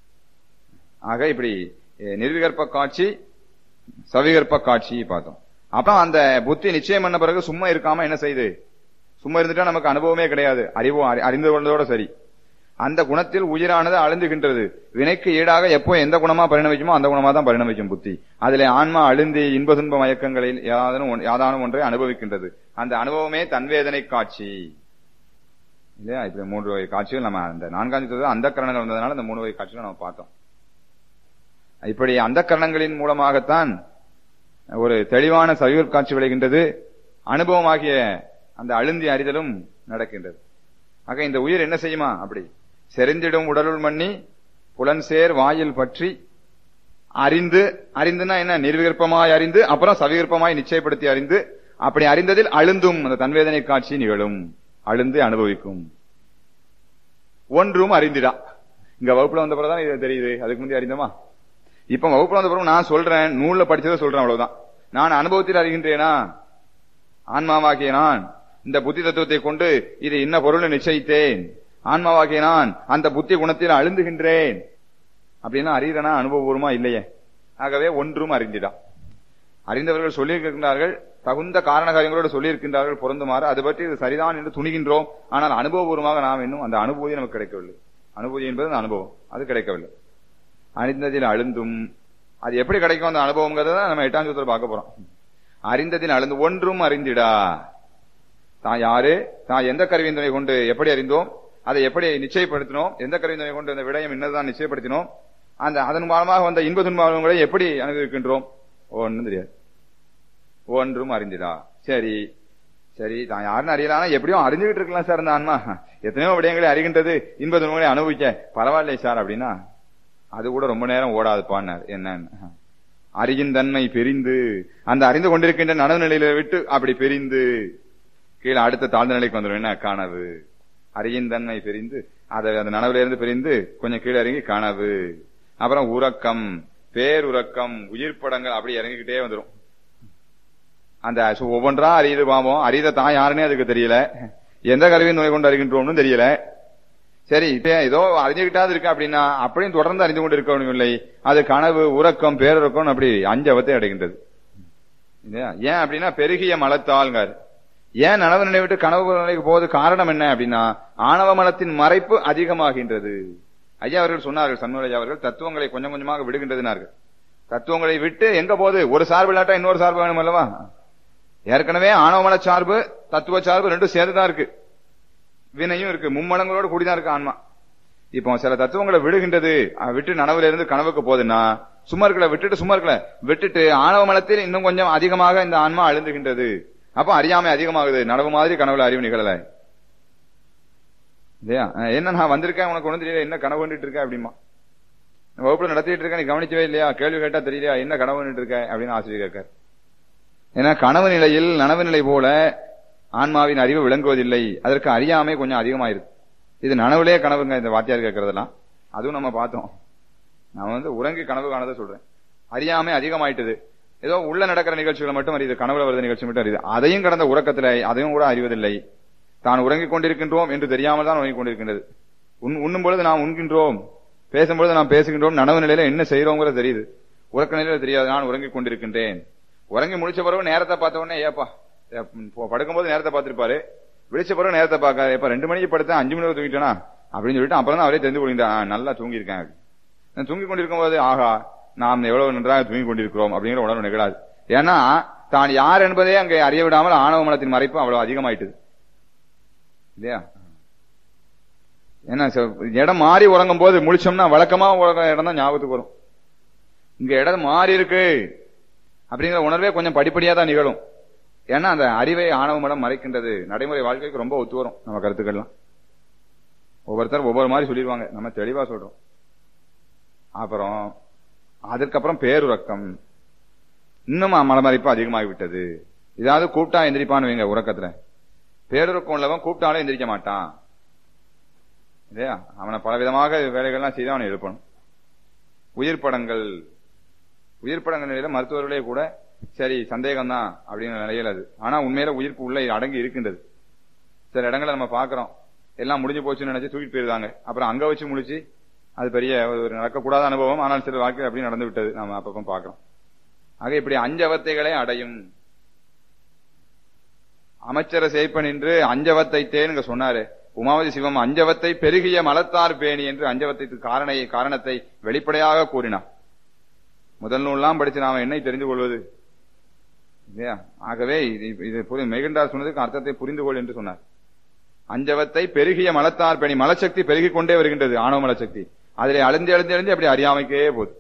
ஆக இப்படி அஹ், நிர்விகற்ப காட்சி சவிகற்ப காட்சி பார்த்தோம் அப்புறம் அந்த புத்தி நிச்சயம் பண்ண பிறகு சும்மா இருக்காம என்ன செய்யுது சும்மா இருந்துட்டா நமக்கு அனுபவமே கிடையாது அறிவு அறி- அறிந்து கொண்டதோட சரி அந்த குணத்தில் உயிரானது அழுந்துகின்றது வினைக்கு ஈடாக எப்போ எந்த குணமா பரிணமிக்குமோ அந்த குணமா தான் பரிணமிக்கும் புத்தி அதிலே ஆன்மா அழுந்தி இன்ப துன்ப மயக்கங்களில் யாதானும் ஒன்- யாதானும் ஒன்றை அனுபவிக்கின்றது அந்த அனுபவமே தன்வேதனை காட்சி இல்லையா இப்படி மூன்று வகை காட்சிகள் நம்ம அந்த நான்காம் சுத்தத்தில் அந்த கரணங்கள் வந்ததுனால இந்த மூணு வகை காட்சிகள் நம்ம பார்த்தோம் இப்படி அந்த கரணங்களின் மூலமாகத்தான் ஒரு தெளிவான சவியல் காட்சி விளைகின்றது அனுபவமாகிய அந்த அழுந்தி அறிதலும் நடக்கின்றது ஆக இந்த உயிர் என்ன செய்யுமா அப்படி செறிந்திடும் உடலுள் மண்ணி புலன்சேர் வாயில் பற்றி அறிந்து அறிந்துனா என்ன நிர்விகற்பமாய் அறிந்து அப்புறம் சவிகற்பமாய் நிச்சயப்படுத்தி அறிந்து அப்படி அறிந்ததில் அழுந்தும் அந்த தன்வேதனை காட்சி நிகழும் அழுந்து அனுபவிக்கும் ஒன்றும் அறிந்திடா இங்க வகுப்புல வந்த பிறகுதான் இது தெரியுது அதுக்கு முந்தைய அறிந்தோமா இப்ப வகுப்புல வந்த பிறகு நான் சொல்றேன் நூல்ல படிச்சதை சொல்றேன் அவ்வளவுதான் நான் அனுபவத்தில் அறிகின்றேனா ஆன்மாவாகிய நான் இந்த புத்தி தத்துவத்தை கொண்டு இது இன்ன பொருள் நிச்சயித்தேன் ஆன்மாவாகிய நான் அந்த புத்தி குணத்தில் அழுந்துகின்றேன் அப்படின்னா அறிகிறனா அனுபவபூர்வமா இல்லையே ஆகவே ஒன்றும் அறிந்திடா அறிந்தவர்கள் சொல்லியிருக்கின்றார்கள் தகுந்த காரண காரியங்களோடு சொல்லியிருக்கின்றார்கள் பொருந்துமாறு அது பற்றி இது சரிதான் என்று துணிகின்றோம் ஆனால் அனுபவபூர்வமாக நாம் இன்னும் அந்த அனுபூதி நமக்கு கிடைக்கவில்லை அனுபூதி என்பது அந்த அனுபவம் அது கிடைக்கவில்லை அறிந்ததில் அழுந்தும் அது எப்படி கிடைக்கும் அந்த அனுபவங்கிறத தான் நம்ம எட்டாம் சூத்திரம் பார்க்க போறோம் அறிந்ததில் அழுந்து ஒன்றும் அறிந்திடா தான் யாரு தான் எந்த கருவியின் துணை கொண்டு எப்படி அறிந்தோம் அதை எப்படி நிச்சயப்படுத்தினோம் எந்த கருவியின் துணை கொண்டு அந்த விடயம் என்னதான் நிச்சயப்படுத்தினோம் அந்த அதன் மூலமாக வந்த இன்ப துன்பங்களை எப்படி அனுபவிக்கின்றோம் ஒன்றும் தெரியாது ஒன்றும் அறிந்திடா சரி சரி தான் யாருன்னு அறியல ஆனா எப்படியும் அறிஞ்சுகிட்டு இருக்கலாம் சார் இந்த ஆன்மா எத்தனையோ விடயங்களை அறிகின்றது இன்ப துன்பங்களை அனுபவிக்க பரவாயில்லை சார் அப்படின்னா அது கூட ரொம்ப நேரம் ஓடாதுப்பான்னார் என்னன்னு அறியின் தன்மை பெரிந்து அந்த அறிந்து கொண்டிருக்கின்ற நனவு நிலையில விட்டு அப்படி பெரிந்து கீழே அடுத்த தாழ்ந்த நிலைக்கு வந்துடும் என்ன கனவு அறியின் தன்மை பெரிந்து அதை அந்த நனவுல இருந்து பிரிந்து கொஞ்சம் கீழே இறங்கி கனவு அப்புறம் உறக்கம் பேருறக்கம் உயிர் படங்கள் அப்படி இறங்கிக்கிட்டே வந்துடும் அந்த சு- ஒவ்வொன்றா அறியுது பாவம் அறித தான் யாருன்னே அதுக்கு தெரியல எந்த கருவியின் நோய் கொண்டு அறிகின்றோம்னு தெரியல சரி இப்ப ஏதோ அறிஞ்சுக்கிட்டாது இருக்கு அப்படின்னா அப்படியும் தொடர்ந்து அறிந்து கொண்டு இருக்க இல்லை அது கனவு உறக்கம் பேருறக்கம் அப்படி அஞ்சு அவத்தை அடைகின்றது இல்லையா? ஏன் அப்படின்னா பெருகிய மலத்தாள்ங்கார் ஏன் நனவு நிலை விட்டு கனவு நிலைக்கு போவது காரணம் என்ன அப்படின்னா ஆணவ மலத்தின் மறைப்பு அதிகமாகின்றது ஐயா அவர்கள் சொன்னார்கள் சண்முக ஐயா அவர்கள் தத்துவங்களை கொஞ்சம் கொஞ்சமாக விடுகின்றதுனார்கள் தத்துவங்களை விட்டு எங்க போகுது ஒரு சார்பு இல்லாட்டா இன்னொரு சார்பு வேணும் அல்லவா ஏற்கனவே ஆணவமல சார்பு தத்துவ சார்பு ரெண்டும் சேர்ந்துதான் இருக்கு வினையும் இருக்கு மும்மடங்களோடு கூடிதான் இருக்கு ஆன்மா இப்போ சில தத்துவங்களை விடுகின்றது அஹ் விட்டு நனவுல இருந்து கனவுக்கு போகுதுன்னா சும்மா இருக்கல விட்டுட்டு சும்மா இருக்கல விட்டுட்டு ஆணவ மலத்தில் இன்னும் கொஞ்சம் அதிகமாக இந்த ஆன்மா அழுந்துகின்றது அப்ப அறியாமை அதிகமாகுது நனவு மாதிரி கனவுல அறிவு நிகழல இல்லையா அஹ் என்ன நான் வந்திருக்கேன் உனக்கு ஒண்ணு தெரியல என்ன கனவு கண்டுட்டு இருக்க அப்படிமா வகுப்புல நடத்திட்டு இருக்க நீ கவனிக்கவே இல்லையா கேள்வி கேட்டா தெரியலையா என்ன கனவு கண்டுட்டு இருக்க அப்படின்னு ஆசிரியர் கேட்கார் ஏன்னா கனவு நிலையில் நனவு நிலை போல ஆன்மாவின் அறிவு விளங்குவதில்லை அதற்கு அறியாமை கொஞ்சம் அதிகமாயிருது இது நனவுலயே கனவுங்க இந்த வாத்தியார் கேட்கறதெல்லாம் அதுவும் நம்ம பார்த்தோம் நான் வந்து உறங்கி கனவு காணதை சொல்றேன் அறியாமை அதிகமாயிட்டது ஏதோ உள்ள நடக்கிற நிகழ்ச்சிகளை மட்டும் அறியுது கனவுல வருத நிகழ்ச்சி மட்டும் அறியுது அதையும் கடந்த உறக்கத்துல அதையும் கூட அறிவதில்லை தான் உறங்கிக் கொண்டிருக்கின்றோம் என்று தெரியாமல் தான் உறங்கிக் கொண்டிருக்கின்றது உண் உண்ணும் பொழுது நாம் உண்கின்றோம் பேசும்பொழுது நாம் பேசுகின்றோம் நனவு நிலையில என்ன செய்யறோங்கிறது தெரியுது உறக்க நிலையில தெரியாது நான் உறங்கிக் கொண்டிருக்கின்றேன் உறங்கி முடிச்ச பிறகு நேரத்தை பார்த்த உடனே ஏப்பா ஏப்ப, படுக்கும்போது நேரத்தை பார்த்திருப்பாரு விழிச்ச பிறகு நேரத்தை பார்க்க எப்ப ரெண்டு மணிக்கு படுத்தேன் அஞ்சு மணி வரை தூங்கிட்டேனா அப்படின்னு சொல்லிட்டு அப்புறம் தான் அவரே தெரிந்து கொள்கின்றான் நல்லா தூங்கியிருக்கேன் நான் தூங்கி கொண்டிருக்கும் போது ஆகா நாம் எவ்வளவு நன்றாக தூங்கி கொண்டிருக்கிறோம் அப்படிங்கிற உணர்வு நிகழாது ஏன்னா தான் யார் என்பதே அங்கே அறிய விடாமல் ஆணவ மனத்தின் மறைப்பு அவ்வளவு அதிகமாயிட்டது இல்லையா ஏன்னா ச- இடம் மாறி உறங்கும் போது முழிச்சோம்னா வழக்கமா உறங்குற இடம் தான் ஞாபகத்துக்கு வரும் இங்க இடம் மாறி இருக்கு அப்படிங்கிற உணர்வே கொஞ்சம் படிப்படியா தான் நிகழும் ஏன்னா அந்த அறிவை ஆணவ மலம் மறைக்கின்றது நடைமுறை வாழ்க்கைக்கு ரொம்ப ஒத்து வரும் நம்ம கருத்துக்கள்லாம் ஒவ்வொருத்தர் ஒவ்வொரு மாதிரி சொல்லிடுவாங்க நம்ம தெளிவா சொல்றோம் அப்புறம் அதுக்கப்புறம் பேருறக்கம் இன்னும் மலமறைப்பு அதிகமாகி விட்டது இதாவது கூப்பிட்டா எந்திரிப்பான்னு வைங்க உறக்கத்துல பேருறக்கம் உள்ளவன் கூப்பிட்டாலும் எந்திரிக்க மாட்டான் இல்லையா அவனை பலவிதமாக வேலைகள்லாம் செய்து அவனை எழுப்பணும் உயிர் படங்கள் உயிர் படங்கள் நிலையில மருத்துவர்களே கூட சரி சந்தேகம் தான் அப்படிங்கிற நிலையில் அது ஆனா உண்மையில உயிர்ப்பு உள்ள அடங்கி இருக்கின்றது சில இடங்களை நம்ம பாக்குறோம் எல்லாம் முடிஞ்சு போச்சுன்னு நினைச்சு தூக்கிட்டு போயிருந்தாங்க அப்புறம் அங்க வச்சு முடிச்சு அது பெரிய ஒரு நடக்கக்கூடாத அனுபவம் ஆனால் சில வாழ்க்கை அப்படி நடந்து விட்டது நம்ம அப்பப்ப பாக்குறோம் ஆக இப்படி அஞ்சவத்தைகளே அடையும் அமைச்சர சேப்பன் என்று அஞ்சவத்தை தேனுங்க சொன்னாரு உமாவதி சிவம் அஞ்சவத்தை பெருகிய மலத்தார் பேணி என்று அஞ்சவத்தை காரணை காரணத்தை வெளிப்படையாக கூறினார் முதல் நூல்லாம் படிச்சு நாம என்னை தெரிந்து கொள்வது இல்லையா ஆகவே இது இது புரி- மெய்கண்டார் சொன்னதுக்கு அர்த்தத்தை புரிந்து கொள் என்று சொன்னார் அஞ்சவத்தை பெருகிய மலத்தார் பேணி மலசக்தி பெருகிக் கொண்டே வருகின்றது ஆணவ மலசக்தி அதிலே அழிந்து அழிந்து அழிந்து அப்படி அறியாமைக்கே போகுது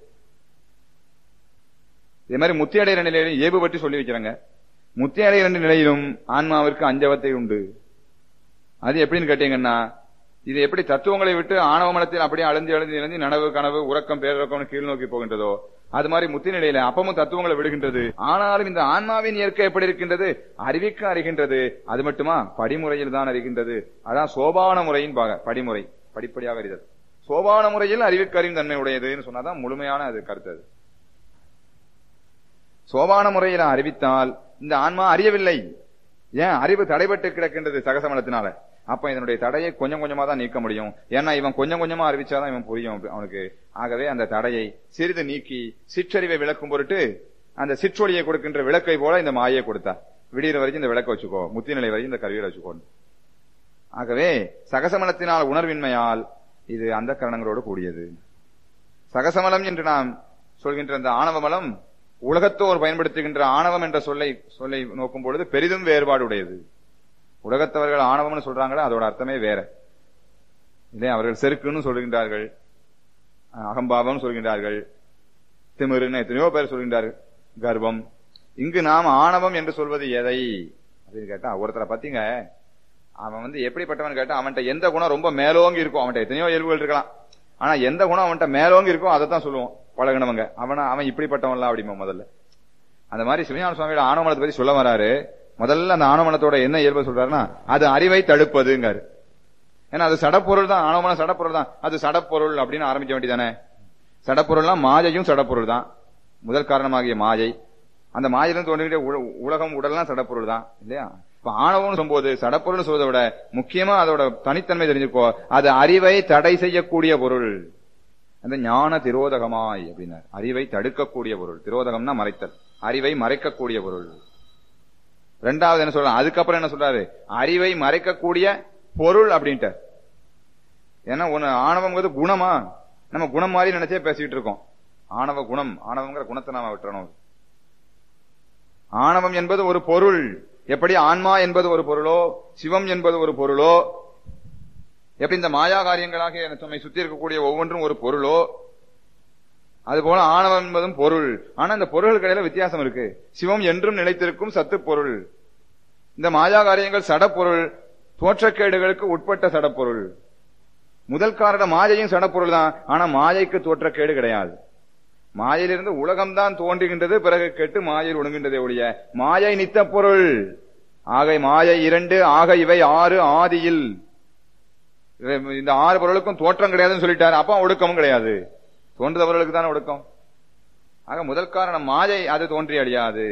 இதே மாதிரி முத்தி அடைகிற நிலையிலும் ஏபு பற்றி சொல்லி வைக்கிறாங்க முத்தி அடைகிற நிலையிலும் ஆன்மாவிற்கு அஞ்சவத்தை உண்டு அது எப்படின்னு கேட்டீங்கன்னா இது எப்படி தத்துவங்களை விட்டு ஆணவ மனத்தில் அப்படியே அழிஞ்சு அழிஞ்சு இழந்து நனவு கனவு உறக்கம் பேரக்கம் கீழ் நோக்கி போகின்றதோ அது மாதிரி முத்தி நிலையில அப்பமும் தத்துவங்களை விடுகின்றது ஆனாலும் இந்த ஆன்மாவின் இயற்கை எப்படி இருக்கின்றது அறிவிக்க அறிகின்றது அது மட்டுமா படிமுறையில் தான் அறிகின்றது அதான் சோபான முறையின் பாக படிமுறை படிப்படியாக அறிதல் சோபான முறையில் அறிவிக்க அறியும் தன்மை உடையதுன்னு சொன்னாதான் முழுமையான அது கருத்து அது சோபான முறையில அறிவித்தால் இந்த ஆன்மா அறியவில்லை ஏன் அறிவு தடைபட்டு கிடக்கின்றது சகசமலத்தினால அப்ப இதனுடைய தடையை கொஞ்சம் கொஞ்சமா தான் நீக்க முடியும் ஏன்னா இவன் கொஞ்சம் கொஞ்சமா அறிவிச்சாதான் இவன் புரியும் அவனுக்கு ஆகவே அந்த தடையை சிறிது நீக்கி சிற்றறிவை விளக்கும் பொருட்டு அந்த சிற்றொழியை கொடுக்கின்ற விளக்கை போல இந்த மாயை கொடுத்தார் விடிகிற வரைக்கும் இந்த விளக்க வச்சுக்கோ முத்தி நிலை வரைக்கும் இந்த கருவியை வச்சுக்கோ ஆகவே சகசமலத்தினால் உணர்வின்மையால் இது அந்த கரணங்களோடு கூடியது சகசமலம் என்று நாம் சொல்கின்ற அந்த ஆணவமலம் உலகத்தோர் பயன்படுத்துகின்ற ஆணவம் என்ற சொல்லை சொல்லை நோக்கும் பொழுது பெரிதும் வேறுபாடு உடையது உலகத்தவர்கள் ஆணவம்னு சொல்றாங்களே அதோட அர்த்தமே வேற இல்லையா அவர்கள் செருக்குன்னு சொல்கின்றார்கள் அகம்பாவம் சொல்கின்றார்கள் திமிருன்னு எத்தனையோ பேர் சொல்கின்றார்கள் கர்வம் இங்கு நாம் ஆணவம் என்று சொல்வது எதை அப்படின்னு கேட்டா ஒருத்தரை பத்திங்க அவன் வந்து எப்படிப்பட்டவன் கேட்டா அவன்கிட்ட எந்த குணம் ரொம்ப மேலோங்கி இருக்கும் அவன்கிட்ட எத்தனையோ இயல்புகள் இருக்கலாம் ஆனா எந்த குணம் அவன்கிட்ட மேலோங்கி இருக்கோ அதை தான் சொல்லுவோம் பழகினவங்க அவன அவன் இப்படிப்பட்டவன்லாம் அப்படிமா முதல்ல அந்த மாதிரி சிவஞான சுவாமியோட ஆணவமனத்தை பத்தி சொல்ல வராரு முதல்ல அந்த ஆணவமனத்தோட என்ன இயல்பு சொல்றாருன்னா அது அறிவை தடுப்பதுங்காரு ஏன்னா அது சடப்பொருள் தான் ஆணவமனம் சடப்பொருள் தான் அது சடப்பொருள் அப்படின்னு ஆரம்பிக்க வேண்டியதானே சடப்பொருள்னா மாயையும் சடப்பொருள் தான் முதல் காரணமாகிய மாயை அந்த மாயிலும் தோன்றுகிற உலகம் உடல்லாம் சடப்பொருள் தான் இல்லையா இப்ப ஆணவம்னு சொல்லும்போது சடப்பொருள் சொல்வதை விட முக்கியமா அதோட தனித்தன்மை தெரிஞ்சுக்கோ அது அறிவை தடை செய்யக்கூடிய பொருள் அந்த ஞான திரோதகமாய் அப்படின்னார் அறிவை தடுக்கக்கூடிய பொருள் திரோதகம்னா மறைத்தல் அறிவை மறைக்கக்கூடிய பொருள் ரெண்டாவது என்ன சொல்றாரு அதுக்கப்புறம் என்ன சொல்றாரு அறிவை மறைக்கக்கூடிய பொருள் அப்படின்ட்டார் ஏன்னா ஒண்ணு ஆணவங்கிறது குணமா நம்ம குணம் மாதிரி நினைச்சே பேசிட்டு இருக்கோம் ஆணவ குணம் ஆணவங்கிற குணத்தை நாம விட்டுறணும் ஆணவம் என்பது ஒரு பொருள் எப்படி ஆன்மா என்பது ஒரு பொருளோ சிவம் என்பது ஒரு பொருளோ எப்படி இந்த மாயா காரியங்களாக நம்மை சுத்தி இருக்கக்கூடிய ஒவ்வொன்றும் ஒரு பொருளோ அதுபோல ஆணவம் என்பதும் பொருள் ஆனா இந்த பொருள்களுக்கு இடையில வித்தியாசம் இருக்கு சிவம் என்றும் நிலைத்திருக்கும் சத்து பொருள் இந்த மாயா காரியங்கள் சடப்பொருள் தோற்றக்கேடுகளுக்கு உட்பட்ட சடப்பொருள் முதல் காரண மாயையும் சடப்பொருள் தான் ஆனா மாயைக்கு தோற்றக்கேடு கிடையாது மாயிலிருந்து உலகம்தான் தோன்றுகின்றது பிறகு கெட்டு மாயில் ஒடுங்கின்றதே ஒழிய மாயை நித்த பொருள் ஆகை மாயை இரண்டு ஆக இவை ஆறு ஆதியில் இந்த ஆறு பொருளுக்கும் தோற்றம் கிடையாதுன்னு சொல்லிட்டாரு அப்ப ஒடுக்கமும் கிடையாது தோன்றுதவர்களுக்கு தானே ஒடுக்கம் ஆக முதல் காரணம் மாயை அது தோன்றி அழியாது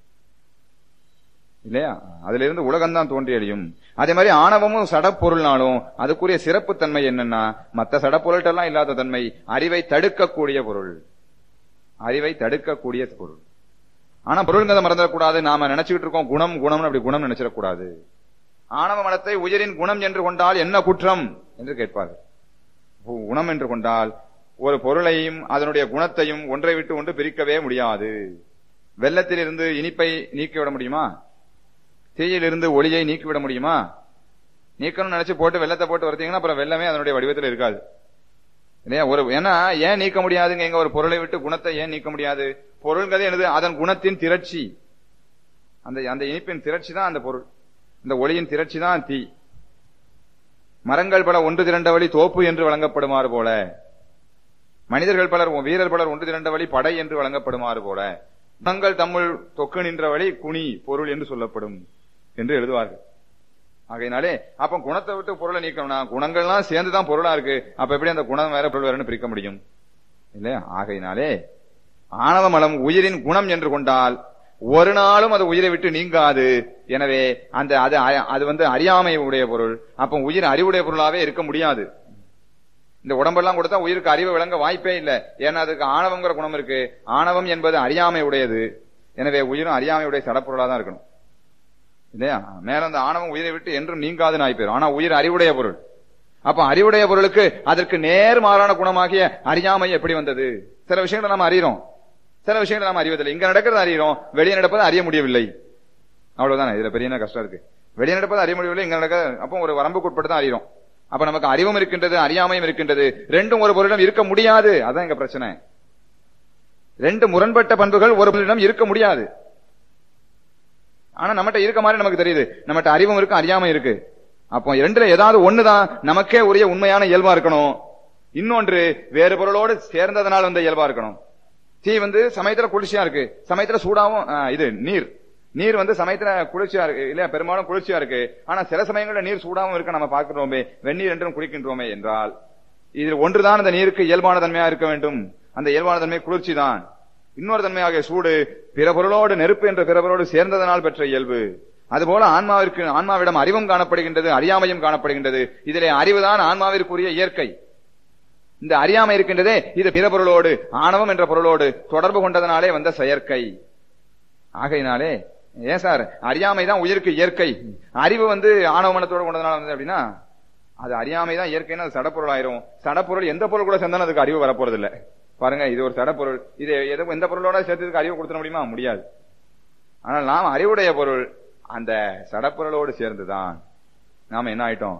இல்லையா அதுல இருந்து உலகம் தான் தோன்றி அழியும் அதே மாதிரி ஆணவமும் சடப்பொருள்னாலும் அதுக்குரிய சிறப்பு தன்மை என்னன்னா மத்த சடப்பொருள்கிட்ட இல்லாத தன்மை அறிவை தடுக்கக்கூடிய பொருள் அறிவை தடுக்கக்கூடிய பொருள் ஆனா பொருள்களை மறந்துடக்கூடாது நாம நினைச்சுக்கிட்டு இருக்கோம் குணம் குணம்னு அப்படி குணம் நினைச்சிடக்கூடாது ஆணவ மனத்தை உயிரின் குணம் என்று கொண்டால் என்ன குற்றம் என்று கேட்பார்கள் குணம் என்று கொண்டால் ஒரு பொருளையும் அதனுடைய குணத்தையும் ஒன்றை விட்டு ஒன்று பிரிக்கவே முடியாது வெள்ளத்திலிருந்து இனிப்பை நீக்கிவிட முடியுமா தீயிலிருந்து ஒளியை நீக்கிவிட முடியுமா நீக்கணும்னு நினைச்சு போட்டு வெள்ளத்தை போட்டு வரத்தீங்கன்னா அப்புறம் வெள்ளமே அதனுடைய வடிவத்தில் இருக்காது இல்லையா ஒரு ஏன்னா ஏன் நீக்க முடியாதுங்க எங்க ஒரு பொருளை விட்டு குணத்தை ஏன் நீக்க முடியாது பொருள்கள் என்னது அதன் குணத்தின் திரட்சி அந்த அந்த இனிப்பின் திரட்சி தான் அந்த பொருள் இந்த ஒளியின் திரட்சி தான் தீ மரங்கள் பல ஒன்று திரண்ட வழி தோப்பு என்று வழங்கப்படுமாறு போல மனிதர்கள் பலர் வீரர் பலர் ஒன்று திரண்ட வழி படை என்று வழங்கப்படுமாறு போல குணங்கள் தம்முள் தொக்கு நின்ற வழி குனி பொருள் என்று சொல்லப்படும் என்று எழுதுவார்கள் ஆகையினாலே அப்ப குணத்தை விட்டு பொருளை நீக்கணும்னா குணங்கள்லாம் சேர்ந்துதான் பொருளா இருக்கு அப்ப எப்படி அந்த குணம் வேற பொருள் வேறன்னு பிரிக்க முடியும் இல்லையா ஆகையினாலே ஆணவ மலம் உயிரின் குணம் என்று கொண்டால் ஒரு நாளும் அது உயிரை விட்டு நீங்காது எனவே அந்த அது அது வந்து அறியாமை உடைய பொருள் அப்ப உயிர் அறிவுடைய பொருளாவே இருக்க முடியாது இந்த உடம்பெல்லாம் கொடுத்தா உயிருக்கு அறிவு விளங்க வாய்ப்பே இல்லை ஏன்னா அதுக்கு ஆணவங்கிற குணம் இருக்கு ஆணவம் என்பது அறியாமை உடையது எனவே உயிரும் அறியாமையுடைய சடப்பொருளா தான் இருக்கணும் இல்லையா மேல அந்த ஆணவம் உயிரை விட்டு என்றும் நீங்காதுன்னு ஆயிப்போம் ஆனா உயிர் அறிவுடைய பொருள் அப்ப அறிவுடைய பொருளுக்கு அதற்கு நேர் மாறான குணமாகிய அறியாமை எப்படி வந்தது சில விஷயங்களை நம்ம அறிகிறோம் சில விஷயங்களை நம்ம அறிவதில்லை இங்க நடக்கிறது அறிகிறோம் வெளியே நடப்பது அறிய முடியவில்லை அவ்வளவுதானே இதுல பெரிய கஷ்டம் இருக்கு வெளியே நடப்பது அறிய முடியவில்லை இங்க நடக்க அப்போ ஒரு வரம்புக்குட்பட்டு தான் அறிகிறோம் அப்ப நமக்கு அறிவும் இருக்கின்றது அறியாமையும் இருக்கின்றது ரெண்டும் ஒரு பொருளிடம் இருக்க முடியாது அதான் எங்க பிரச்சனை ரெண்டு முரண்பட்ட பண்புகள் ஒரு பொருளிடம் இருக்க முடியாது ஆனா நம்மகிட்ட இருக்க மாதிரி நமக்கு தெரியுது நம்மகிட்ட அறிவும் இருக்கு அறியாமை இருக்கு அப்போ இரண்டுல ஏதாவது ஒண்ணுதான் நமக்கே உரிய உண்மையான இயல்பா இருக்கணும் இன்னொன்று வேறு பொருளோடு சேர்ந்ததனால் வந்த இயல்பா இருக்கணும் தீ வந்து சமயத்துல குளிர்ச்சியா இருக்கு சமயத்துல சூடாவும் இது நீர் நீர் வந்து சமயத்துல குளிர்ச்சியா இருக்கு இல்லையா பெரும்பாலும் குளிர்ச்சியா இருக்கு ஆனா சில சமயங்கள்ல நீர் சூடாவும் இருக்க நம்ம பார்க்கிறோமே வெந்நீர் என்றும் குளிக்கின்றோமே என்றால் இதில் ஒன்றுதான் அந்த நீருக்கு இயல்பான தன்மையா இருக்க வேண்டும் அந்த இயல்பான தன்மை குளிர்ச்சி தான் இன்னொரு தன்மையாக சூடு பிற பொருளோடு நெருப்பு என்ற பிற பொருளோடு சேர்ந்ததனால் பெற்ற இயல்பு அதுபோல ஆன்மாவிற்கு ஆன்மாவிடம் அறிவும் காணப்படுகின்றது அறியாமையும் காணப்படுகின்றது இதிலே அறிவுதான் ஆன்மாவிற்குரிய இயற்கை இந்த அறியாமை இருக்கின்றதே இது பிற பொருளோடு ஆணவம் என்ற பொருளோடு தொடர்பு கொண்டதனாலே வந்த செயற்கை ஆகையினாலே ஏன் சார் அறியாமை தான் உயிருக்கு இயற்கை அறிவு வந்து ஆணவ மனத்தோடு கொண்டதுனால வந்து அப்படின்னா அது அறியாமை தான் இயற்கைன்னு அது சடப்பொருள் ஆயிரும் சடப்பொருள் எந்த பொருள் கூட சேர்ந்தாலும் அதுக்கு அறிவு வரப்போறது இல்ல பாருங்க இது ஒரு சடப்பொருள் இது எது எந்த பொருளோட சேர்த்ததுக்கு அறிவு கொடுத்துட முடியுமா முடியாது ஆனால் நாம் அறிவுடைய பொருள் அந்த சடப்பொருளோடு சேர்ந்துதான் நாம என்ன ஆயிட்டோம்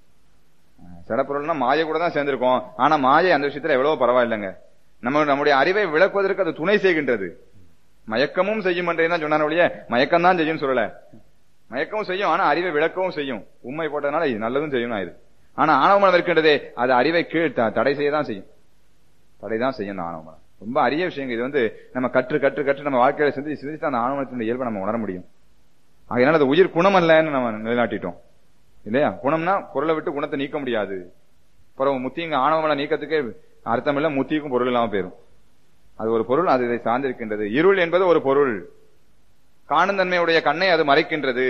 சடப்பொருள்னா மாயை கூட தான் சேர்ந்திருக்கோம் ஆனா மாயை அந்த விஷயத்துல எவ்வளவு பரவாயில்லைங்க நம்ம நம்முடைய அறிவை விளக்குவதற்கு அது துணை செய்கின்றது மயக்கமும் செய்யும் என்றே சொன்னான ஒழிய மயக்கம் தான் செய்யும் சொல்லல மயக்கமும் செய்யும் ஆனா அறிவை விளக்கவும் செய்யும் உண்மை போட்டதுனால இது நல்லதும் செய்யும் இது ஆனா ஆணவமனம் இருக்கின்றதே அது அறிவை கீழ் தடை செய்ய தான் செய்யும் தடை தான் செய்யும் அந்த ஆணவமனம் ரொம்ப அரிய விஷயங்கள் இது வந்து நம்ம கற்று கற்று கற்று நம்ம வாழ்க்கையில சிந்திச்சு சிந்திச்சு அந்த ஆணவத்தினுடைய இயல்பை நம்ம உணர முடியும் அதனால அது உயிர் குணம் அல்லன்னு நம்ம நிலைநாட்டிட்டோம் இல்லையா குணம்னா பொருளை விட்டு குணத்தை நீக்க முடியாது அப்புறம் முத்திங்க ஆணவமலை நீக்கத்துக்கே அர்த்தம் இல்ல முத்திக்கும் பொருள் இல்லாம போயிரும் அது ஒரு பொருள் அது இதை சார்ந்திருக்கின்றது இருள் என்பது ஒரு பொருள் காணும் தன்மையுடைய கண்ணை அது மறைக்கின்றது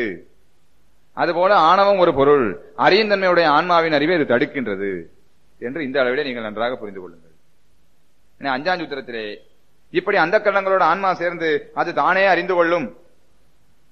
அதுபோல ஆணவம் ஒரு பொருள் அறியும் தன்மையுடைய ஆன்மாவின் அறிவை இது தடுக்கின்றது என்று இந்த அளவிலே நீங்கள் நன்றாக புரிந்து கொள்ளுங்கள் அஞ்சாம் சூத்திரத்திலே இப்படி அந்த கரணங்களோட ஆன்மா சேர்ந்து அது தானே அறிந்து கொள்ளும்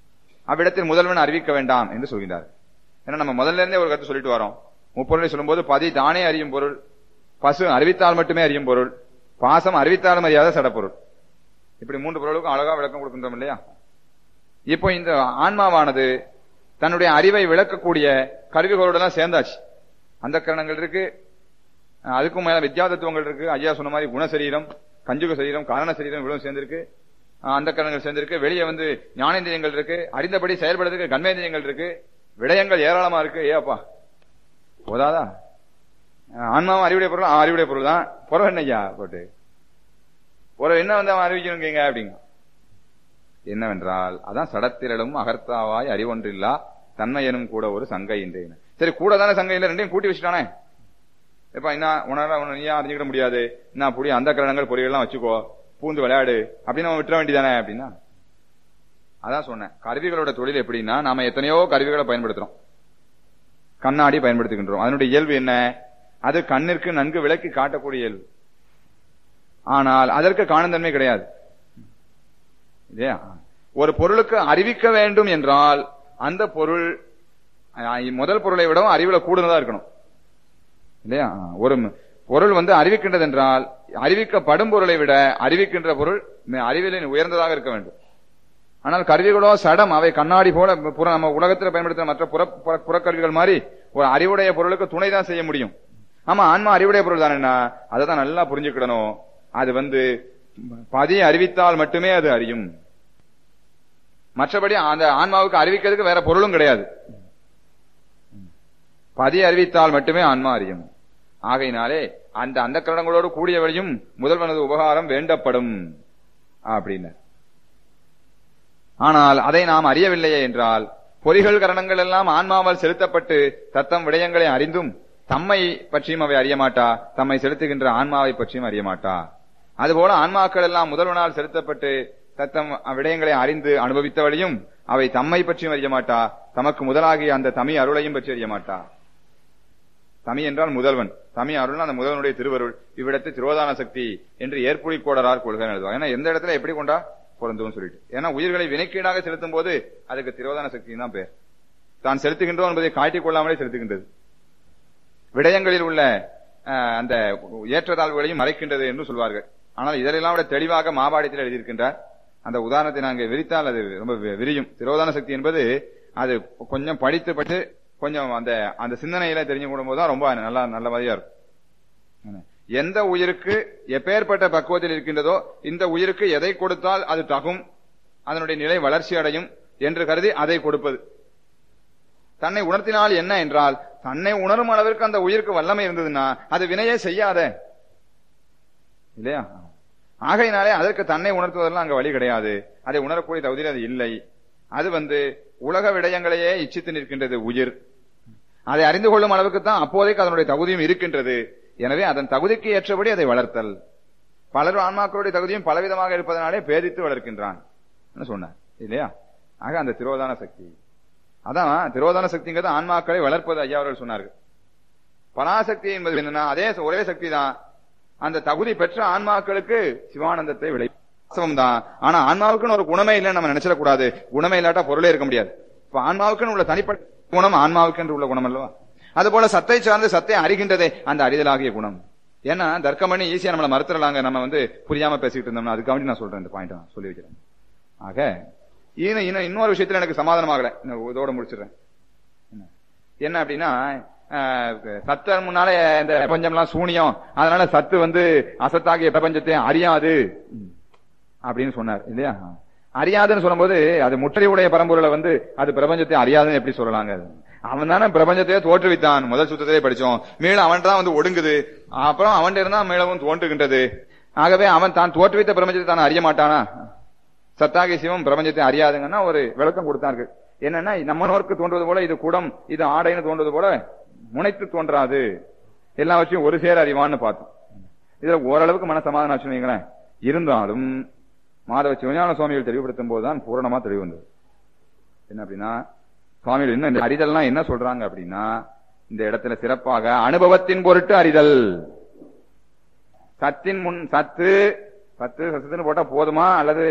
அவ்விடத்தில் முதல்வன் அறிவிக்க வேண்டாம் என்று சொல்கிறார் ஏன்னா நம்ம முதல்ல இருந்தே ஒரு கருத்து சொல்லிட்டு வரோம் முப்பொருளை சொல்லும்போது பதி தானே அறியும் பொருள் பசு அறிவித்தால் மட்டுமே அறியும் பொருள் பாசம் அறிவித்தாலும் அறியாத சடப்பொருள் இப்படி மூன்று பொருளுக்கும் அழகா விளக்கம் கொடுக்கின்றோம் இல்லையா இப்போ இந்த ஆன்மாவானது தன்னுடைய அறிவை விளக்கக்கூடிய கருவிகளோட தான் சேர்ந்தாச்சு அந்த கரணங்கள் இருக்கு அஹ் அதுக்கும் மேல வித்யா தத்துவங்கள் இருக்கு ஐயா சொன்ன மாதிரி குணசரீரம் கஞ்சுக சரீரம் காரண சரீரம் இவ்வளவு சேர்ந்திருக்கு அஹ் அந்த கரணங்கள் சேர்ந்திருக்கு வெளியே வந்து ஞானேந்திரியங்கள் இருக்கு அறிந்தபடி செயல்படுறதுக்கு கண்மேந்திரியங்கள் இருக்கு விடயங்கள் ஏராளமா இருக்கு ஏப்பா போதாதா அஹ் ஆன்மாவும் அறிவுடைய பொருள் ஆ, அறிவுடைய பொருள் தான் புறம் என்னய்யா போட்டு புறம் என்ன வந்து அவன் அறிவிக்கணுங்க அப்படிங்க என்னவென்றால் அதான் சடத்திரளும் அகர்த்தாவாய் அறிவொன்றில்லா தன்மை எனும் கூட ஒரு சங்கை இன்றேன் சரி கூட தானே சங்கை இல்லை ரெண்டையும் கூட்டி வச்சுட்டானே இப்ப என்ன உணர உன்னை நீயா அறிஞ்சுக்கிட முடியாது நான் புடி அந்த கரணங்கள் பொறிகள்லாம் வச்சுக்கோ பூந்து விளையாடு அப்படின்னு நம்ம விட்டுற வேண்டியதானே அப்படின்னா அதான் சொன்னேன் கருவிகளோட தொழில் எப்படின்னா நாம எத்தனையோ கருவிகளை பயன்படுத்துறோம் கண்ணாடி பயன்படுத்துகின்றோம் அதனுடைய இயல்பு என்ன அது கண்ணிற்கு நன்கு விளக்கி காட்டக்கூடிய இயல்பு ஆனால் அதற்கு காணுந்தன்மை கிடையாது இல்லையா ஒரு பொருளுக்கு அறிவிக்க வேண்டும் என்றால் அந்த பொருள் அஹ், முதல் பொருளை விடவும் அறிவுல கூடுதலா இருக்கணும் இல்லையா ஒரு ம- பொருள் வந்து அறிவிக்கின்றது என்றால் அறிவிக்கப்படும் பொருளை விட அறிவிக்கின்ற பொருள் ம- அறிவிலின் உயர்ந்ததாக இருக்க வேண்டும் ஆனால் கருவிகளோ சடம் அவை கண்ணாடி போல புற நம்ம உலகத்தில் பயன்படுத்துற மற்ற புற புற- புறக்கருவிகள் மாதிரி ஒரு அறிவுடைய பொருளுக்கு துணை தான் செய்ய முடியும் ஆமா ஆன்மா அறிவுடைய பொருள் தானேன்னா அதை தான் நல்லா புரிஞ்சுக்கிடணும் அது வந்து பதி அறிவித்தால் மட்டுமே அது அறியும் மற்றபடி அந்த ஆன்மாவுக்கு அறிவிக்கிறதுக்கு வேற பொருளும் கிடையாது பதி அறிவித்தால் மட்டுமே ஆன்மா அறியும் ஆகையினாலே அந்த அந்த கரணங்களோடு கூடிய வழியும் முதல்வனது உபகாரம் வேண்டப்படும் அப்படின்னு ஆனால் அதை நாம் அறியவில்லையே என்றால் பொறிகள் கரணங்கள் எல்லாம் ஆன்மாவால் செலுத்தப்பட்டு தத்தம் விடயங்களை அறிந்தும் தம்மை பற்றியும் அவை அறிய மாட்டா தம்மை செலுத்துகின்ற ஆன்மாவை பற்றியும் அறிய மாட்டா அதுபோல ஆன்மாக்கள் எல்லாம் முதல்வனால் செலுத்தப்பட்டு தத்தம் விடயங்களை அறிந்து அனுபவித்த வழியும் அவை தம்மை பற்றியும் அறிய மாட்டா தமக்கு முதலாகிய அந்த தமி அருளையும் பற்றி அறிய மாட்டா தமி என்றால் முதல்வன் தமி அருள் அந்த முதல்வனுடைய திருவருள் இவ்விடத்து திரோதான சக்தி என்று ஏற்புழி கோடரார் கொள்கை எழுதுவார் ஏன்னா எந்த இடத்துல எப்படி கொண்டா பொருந்தும் சொல்லிட்டு ஏன்னா உயிர்களை வினைக்கீடாக செலுத்தும் போது அதுக்கு திரோதான சக்தி தான் பேர் தான் செலுத்துகின்றோம் என்பதை காட்டிக் கொள்ளாமலே செலுத்துகின்றது விடயங்களில் உள்ள அஹ், அந்த ஏற்றத்தாழ்வுகளையும் மறைக்கின்றது என்று சொல்வார்கள் ஆனால் இதெல்லாம் விட தெளிவாக மாபாடியத்தில் எழுதியிருக்கின்றார் அந்த உதாரணத்தை நாங்கள் விரித்தால் அது ரொம்ப வி- விரியும் திரோதான சக்தி என்பது அது கொஞ்சம் படித்து பட்டு கொஞ்சம் அந்த அந்த சிந்தனையில தெரிஞ்சு கொள்ளும் தான் ரொம்ப நல்லா நல்ல மாதிரியா இருக்கும் எந்த உயிருக்கு எப்பேற்பட்ட பக்குவத்தில் இருக்கின்றதோ இந்த உயிருக்கு எதை கொடுத்தால் அது தகும் அதனுடைய நிலை வளர்ச்சி அடையும் என்று கருதி அதை கொடுப்பது தன்னை உணர்த்தினால் என்ன என்றால் தன்னை உணரும் அளவிற்கு அந்த உயிருக்கு வல்லமை இருந்ததுன்னா அது வினையே செய்யாத இல்லையா ஆகையினாலே அதற்கு தன்னை உணர்த்துவதெல்லாம் அங்க வழி கிடையாது அதை உணரக்கூடிய தகுதியில் அது இல்லை அது வந்து உலக விடயங்களையே இச்சித்து நிற்கின்றது உயிர் அதை அறிந்து கொள்ளும் அளவுக்கு தான் அப்போதைக்கு அதனுடைய தகுதியும் இருக்கின்றது எனவே அதன் தகுதிக்கு ஏற்றபடி அதை வளர்த்தல் பலர் ஆன்மாக்களுடைய தகுதியும் பலவிதமாக இருப்பதனாலே பேதித்து வளர்க்கின்றான் என்று சொன்னார் இல்லையா ஆக அந்த திரோதான சக்தி அதான் திரோதான சக்திங்கிறது ஆன்மாக்களை வளர்ப்பது ஐயா அவர்கள் சொன்னார்கள் பராசக்தி என்பது என்னன்னா அதே ஒரே சக்தி தான் அந்த தகுதி பெற்ற ஆன்மாக்களுக்கு சிவானந்தத்தை விளை வாஸ்தவம் தான் ஆனா ஆன்மாவுக்குன்னு ஒரு குணமே இல்லைன்னு நம்ம நினைச்சிடக்கூடாது குணமே இல்லாட்டா பொருளே இருக்க முடியாது இப்ப ஆன்மாவுக்குன்னு உள்ள தனிப்பட்ட குணம் ஆன்மாவுக்கு உள்ள குணம் அல்லவா அதுபோல சத்தை சார்ந்து சத்தை அறிகின்றதே அந்த அறிதலாகிய குணம் ஏன்னா தர்க்கம் பண்ணி ஈஸியா நம்மள மறுத்துடலாங்க நம்ம வந்து புரியாம பேசிட்டு இருந்தோம்னா அதுக்காண்டி நான் சொல்றேன் இந்த பாயிண்ட் நான் சொல்லி வைக்கிறேன் ஆக இன்னும் இன்னும் இன்னொரு விஷயத்துல எனக்கு சமாதானமாகல இன்னும் இதோட முடிச்சிடுறேன் என்ன? என்ன அப்படின்னா ஆஹ், சத்து முன்னால இந்த பிரபஞ்சம்லாம் சூனியம் அதனால சத்து வந்து அசத்தாகிய பிரபஞ்சத்தை அறியாது அப்படின்னு சொன்னார் இல்லையா அறியாதுன்னு சொல்லும்போது அது முற்றறிவுடைய பரம்பொருளை வந்து அது பிரபஞ்சத்தை அறியாதுன்னு எப்படி சொல்லலாங்க அவன் தானே பிரபஞ்சத்தையே தோற்றுவித்தான் முதல் சுத்தத்திலே படிச்சோம் மீள அவன் தான் வந்து ஒடுங்குது அப்புறம் அவன் இருந்தா மீளவும் தோன்றுகின்றது ஆகவே அவன் தான் தோற்றுவித்த பிரபஞ்சத்தை தான் அறிய மாட்டானா சத்தாகி சிவம் பிரபஞ்சத்தை அறியாதுங்கன்னா ஒரு விளக்கம் கொடுத்தார்கள் என்னன்னா நம்ம நோருக்கு தோன்றுவது போல இது குடம் இது ஆடைன்னு தோன்றுவது போல முனைத்து தோன்றாது எல்லாவற்றையும் ஒரு சேர அறிவான்னு பார்த்தோம் இதுல ஓரளவுக்கு மன சமாதானம் ஆச்சுன்னு வைங்களேன் இருந்தாலும் மாதவ சிவஞான சுவாமிகள் தெளிவுபடுத்தும் போதுதான் பூரணமா தெளிவு வந்தது என்ன அப்படின்னா சுவாமிகள் என்ன இந்த அறிதல்னா என்ன சொல்றாங்க அப்படின்னா இந்த இடத்துல சிறப்பாக அனுபவத்தின் பொருட்டு அறிதல் சத்தின் முன் சத்து சத்து சத்துன்னு போட்டா போதுமா அல்லது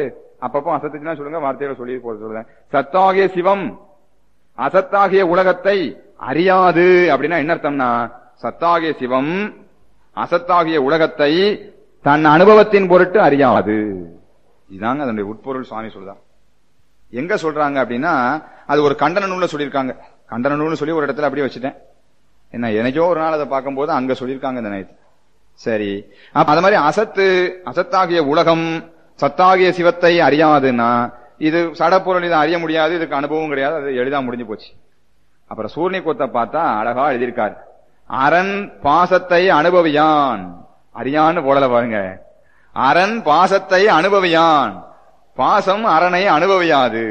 அப்பப்போ அசத்துச்சுன்னா சொல்லுங்க வார்த்தைகளை சொல்லி போட சொல்லுங்க சத்தாகிய சிவம் அசத்தாகிய உலகத்தை அறியாது அப்படின்னா என்ன அர்த்தம்னா சத்தாகிய சிவம் அசத்தாகிய உலகத்தை தன் அனுபவத்தின் பொருட்டு அறியாது இதாங்க அதனுடைய உட்பொருள் சுவாமி சொல்லுதான் எங்க சொல்றாங்க அப்படின்னா அது ஒரு கண்டன நூல்ல சொல்லியிருக்காங்க கண்டன நூல்னு சொல்லி ஒரு இடத்துல அப்படியே வச்சுட்டேன் என்ன எனக்கோ ஒரு நாள் அதை பார்க்கும்போது அங்க சொல்லியிருக்காங்க இந்த நைட் சரி அப்ப அது மாதிரி அசத்து அசத்தாகிய உலகம் சத்தாகிய சிவத்தை அறியாதுன்னா இது சடப்பொருள் இதை அறிய முடியாது இதுக்கு அனுபவம் கிடையாது அது எளிதா முடிஞ்சு போச்சு அப்புறம் சூர்ணி கோத்தை பார்த்தா அழகா எழுதியிருக்கார் அரண் பாசத்தை அனுபவியான் அறியான்னு போடல பாருங்க அரண் பாசத்தை அனுபவியான் பாசம் அரணை அனுபவியாது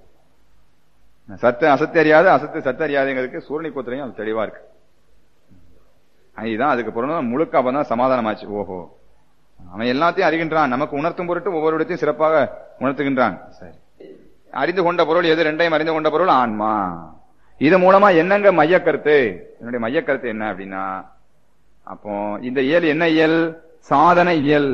சத்து அசத்து அறியாது அசத்து சத்து அறியாதுங்கிறதுக்கு சூர்ணி கோத்திரையும் அது தெளிவா இருக்கு இதுதான் அதுக்கு பிறகு முழுக்க அப்பதான் சமாதானமாச்சு ஓஹோ அவன் எல்லாத்தையும் அறிகின்றான் நமக்கு உணர்த்தும் பொருட்டு ஒவ்வொரு இடத்தையும் சிறப்பாக உணர்த்துகின்றான் சரி அறிந்து கொண்ட பொருள் எது ரெண்டையும் அறிந்து கொண்ட பொருள் ஆன்மா இது மூலமா என்னங்க மைய கருத்து என்னுடைய மைய கருத்து என்ன அப்படின்னா அப்போ இந்த இயல் என்ன இயல் சாதன இயல்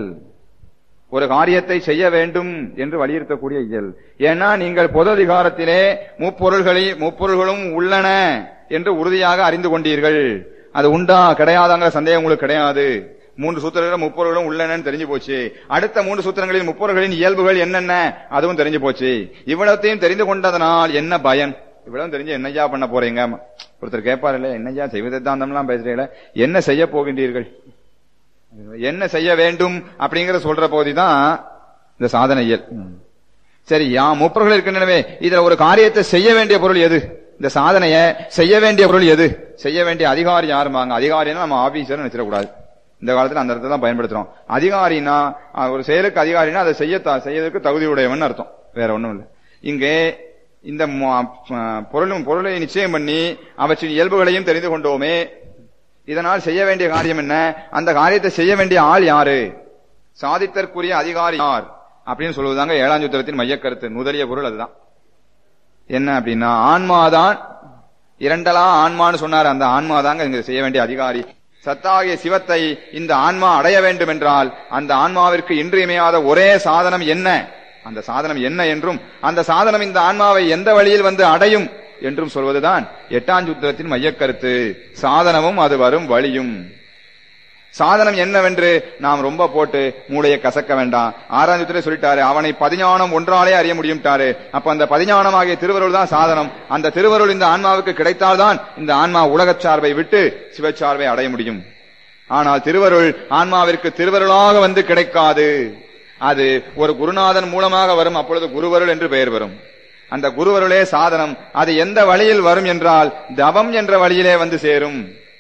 ஒரு காரியத்தை செய்ய வேண்டும் என்று வலியுறுத்தக்கூடிய இயல் ஏன்னா நீங்கள் பொது அதிகாரத்திலே முப்பொருள்களை முப்பொருள்களும் உள்ளன என்று உறுதியாக அறிந்து கொண்டீர்கள் அது உண்டா கிடையாதாங்கிற சந்தேகம் உங்களுக்கு கிடையாது மூன்று சூத்திரங்கள் முப்பொருளும் உள்ளனன்னு தெரிஞ்சு போச்சு அடுத்த மூன்று சூத்திரங்களில் முப்பொருள்களின் இயல்புகள் என்னென்ன அதுவும் தெரிஞ்சு போச்சு இவ்வளத்தையும் தெரிந்து கொண்டதனால் என்ன பயன் இவ்வளவு தெரிஞ்சு என்னையா பண்ண போறீங்க ஒருத்தர் கேட்பாரு இல்ல என்னையா செய்வதாந்தம்லாம் பேசுறீங்கள என்ன செய்ய போகின்றீர்கள் என்ன செய்ய வேண்டும் அப்படிங்கிற சொல்ற போதுதான் இந்த சாதனை இயல் சரி யா முப்பொருள் இருக்கின்றனவே இதுல ஒரு காரியத்தை செய்ய வேண்டிய பொருள் எது இந்த சாதனைய செய்ய வேண்டிய பொருள் எது செய்ய வேண்டிய அதிகாரி யாருமாங்க அதிகாரினா நம்ம ஆபீசர் நினைச்சிடக்கூடாது இந்த காலத்துல அந்த இடத்துல தான் பயன்படுத்துறோம் அதிகாரினா ஒரு செயலுக்கு அதிகாரினா அதை செய்ய செய்யறதுக்கு தகுதியுடையவன் அர்த்தம் வேற ஒண்ணும் இல்லை இங்கே இந்த பொருளும் பொருளை நிச்சயம் பண்ணி அவற்றின் இயல்புகளையும் தெரிந்து கொண்டோமே இதனால் செய்ய வேண்டிய காரியம் என்ன அந்த காரியத்தை செய்ய வேண்டிய ஆள் யாரு சாதித்தற்குரிய அதிகாரி யார் அப்படின்னு சொல்லுவதாங்க ஏழாம் சூத்திரத்தின் மையக்கருத்து முதலிய பொருள் அதுதான் என்ன அப்படின்னா ஆன்மாதான் இரண்டலா ஆன்மான்னு சொன்னார் அந்த ஆன்மாதாங்க இங்க செய்ய வேண்டிய அதிகாரி சத்தாகிய சிவத்தை இந்த ஆன்மா அடைய வேண்டும் என்றால் அந்த ஆன்மாவிற்கு இன்றியமையாத ஒரே சாதனம் என்ன அந்த சாதனம் என்ன என்றும் அந்த சாதனம் இந்த ஆன்மாவை எந்த வழியில் வந்து அடையும் என்றும் சொல்வதுதான் எட்டாம் சூத்திரத்தின் மையக்கருத்து சாதனமும் அது வரும் வழியும் சாதனம் என்னவென்று நாம் ரொம்ப போட்டு மூளையை கசக்க வேண்டாம் ஆறாம் சூத்திரம் சொல்லிட்டாரு அவனை பதிஞானம் ஒன்றாலே அறிய முடியும்ட்டாரு அப்ப அந்த பதிஞானம் ஆகிய திருவருள் தான் சாதனம் அந்த திருவருள் இந்த ஆன்மாவுக்கு கிடைத்தால்தான் இந்த ஆன்மா உலகச் சார்பை விட்டு சிவச்சார்பை அடைய முடியும் ஆனால் திருவருள் ஆன்மாவிற்கு திருவருளாக வந்து கிடைக்காது அது ஒரு குருநாதன் மூலமாக வரும் அப்பொழுது குருவருள் என்று பெயர் வரும் அந்த குருவருளே சாதனம் அது எந்த வழியில் வரும் என்றால் தவம் என்ற வழியிலே வந்து சேரும்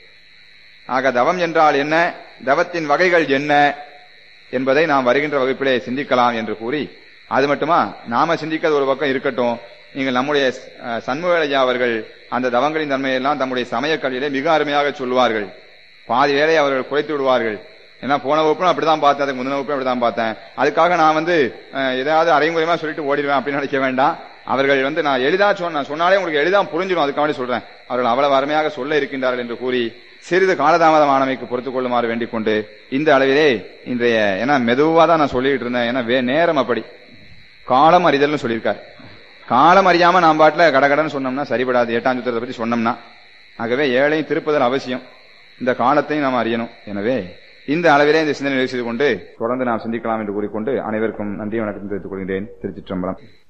ஆக தவம் என்றால் என்ன தவத்தின் வகைகள் என்ன என்பதை நாம் வருகின்ற வகுப்பிலே சிந்திக்கலாம் என்று கூறி அது மட்டுமா நாம சிந்திக்கிறது ஒரு பக்கம் இருக்கட்டும் நீங்கள் நம்முடைய சண்முகையா அவர்கள் அந்த தவங்களின் தன்மையெல்லாம் தம்முடைய சமய கல்வியிலே மிக அருமையாக சொல்லுவார்கள் பாதி வேலை அவர்கள் குறைத்து விடுவார்கள் ஏன்னா போன வகுப்பும் அப்படிதான் பார்த்தேன் அதுக்கு முந்தின வகுப்பும் அப்படிதான் பார்த்தேன் அதுக்காக நான் வந்து ஏதாவது அரைமுறையமா சொல்லிட்டு ஓடிடுவேன் அப்படின்னு நினைக்க வேண்டாம் அவர்கள் வந்து நான் எளிதா சொன்ன சொன்னாலே உங்களுக்கு எளிதா புரிஞ்சிடும் அதுக்காக சொல்றேன் அவர்கள் அவ்வளவு அருமையாக சொல்ல இருக்கின்றார்கள் என்று கூறி சிறிது காலதாமதமானமைக்கு பொறுத்துக் கொள்ளுமாறு வேண்டிக் கொண்டு இந்த அளவிலே இன்றைய ஏன்னா மெதுவா தான் நான் சொல்லிட்டு இருந்தேன் ஏன்னா நேரம் அப்படி காலம் அறிதல்னு சொல்லியிருக்காரு காலம் அறியாம நாம் பாட்டுல கடகடன்னு சொன்னோம்னா சரிபடாது எட்டாம் சூத்திரத்தை பத்தி சொன்னோம்னா ஆகவே ஏழையும் திருப்புதல் அவசியம் இந்த காலத்தையும் நாம் அறியணும் எனவே இந்த அளவிலே இந்த சிந்தனை செய்து கொண்டு தொடர்ந்து நாம் சிந்திக்கலாம் என்று கூறிக்கொண்டு அனைவருக்கும் நன்றி வணக்கம் தெரிவித்துக் கொள்கிறேன் திருச்சிற்றம்பலம்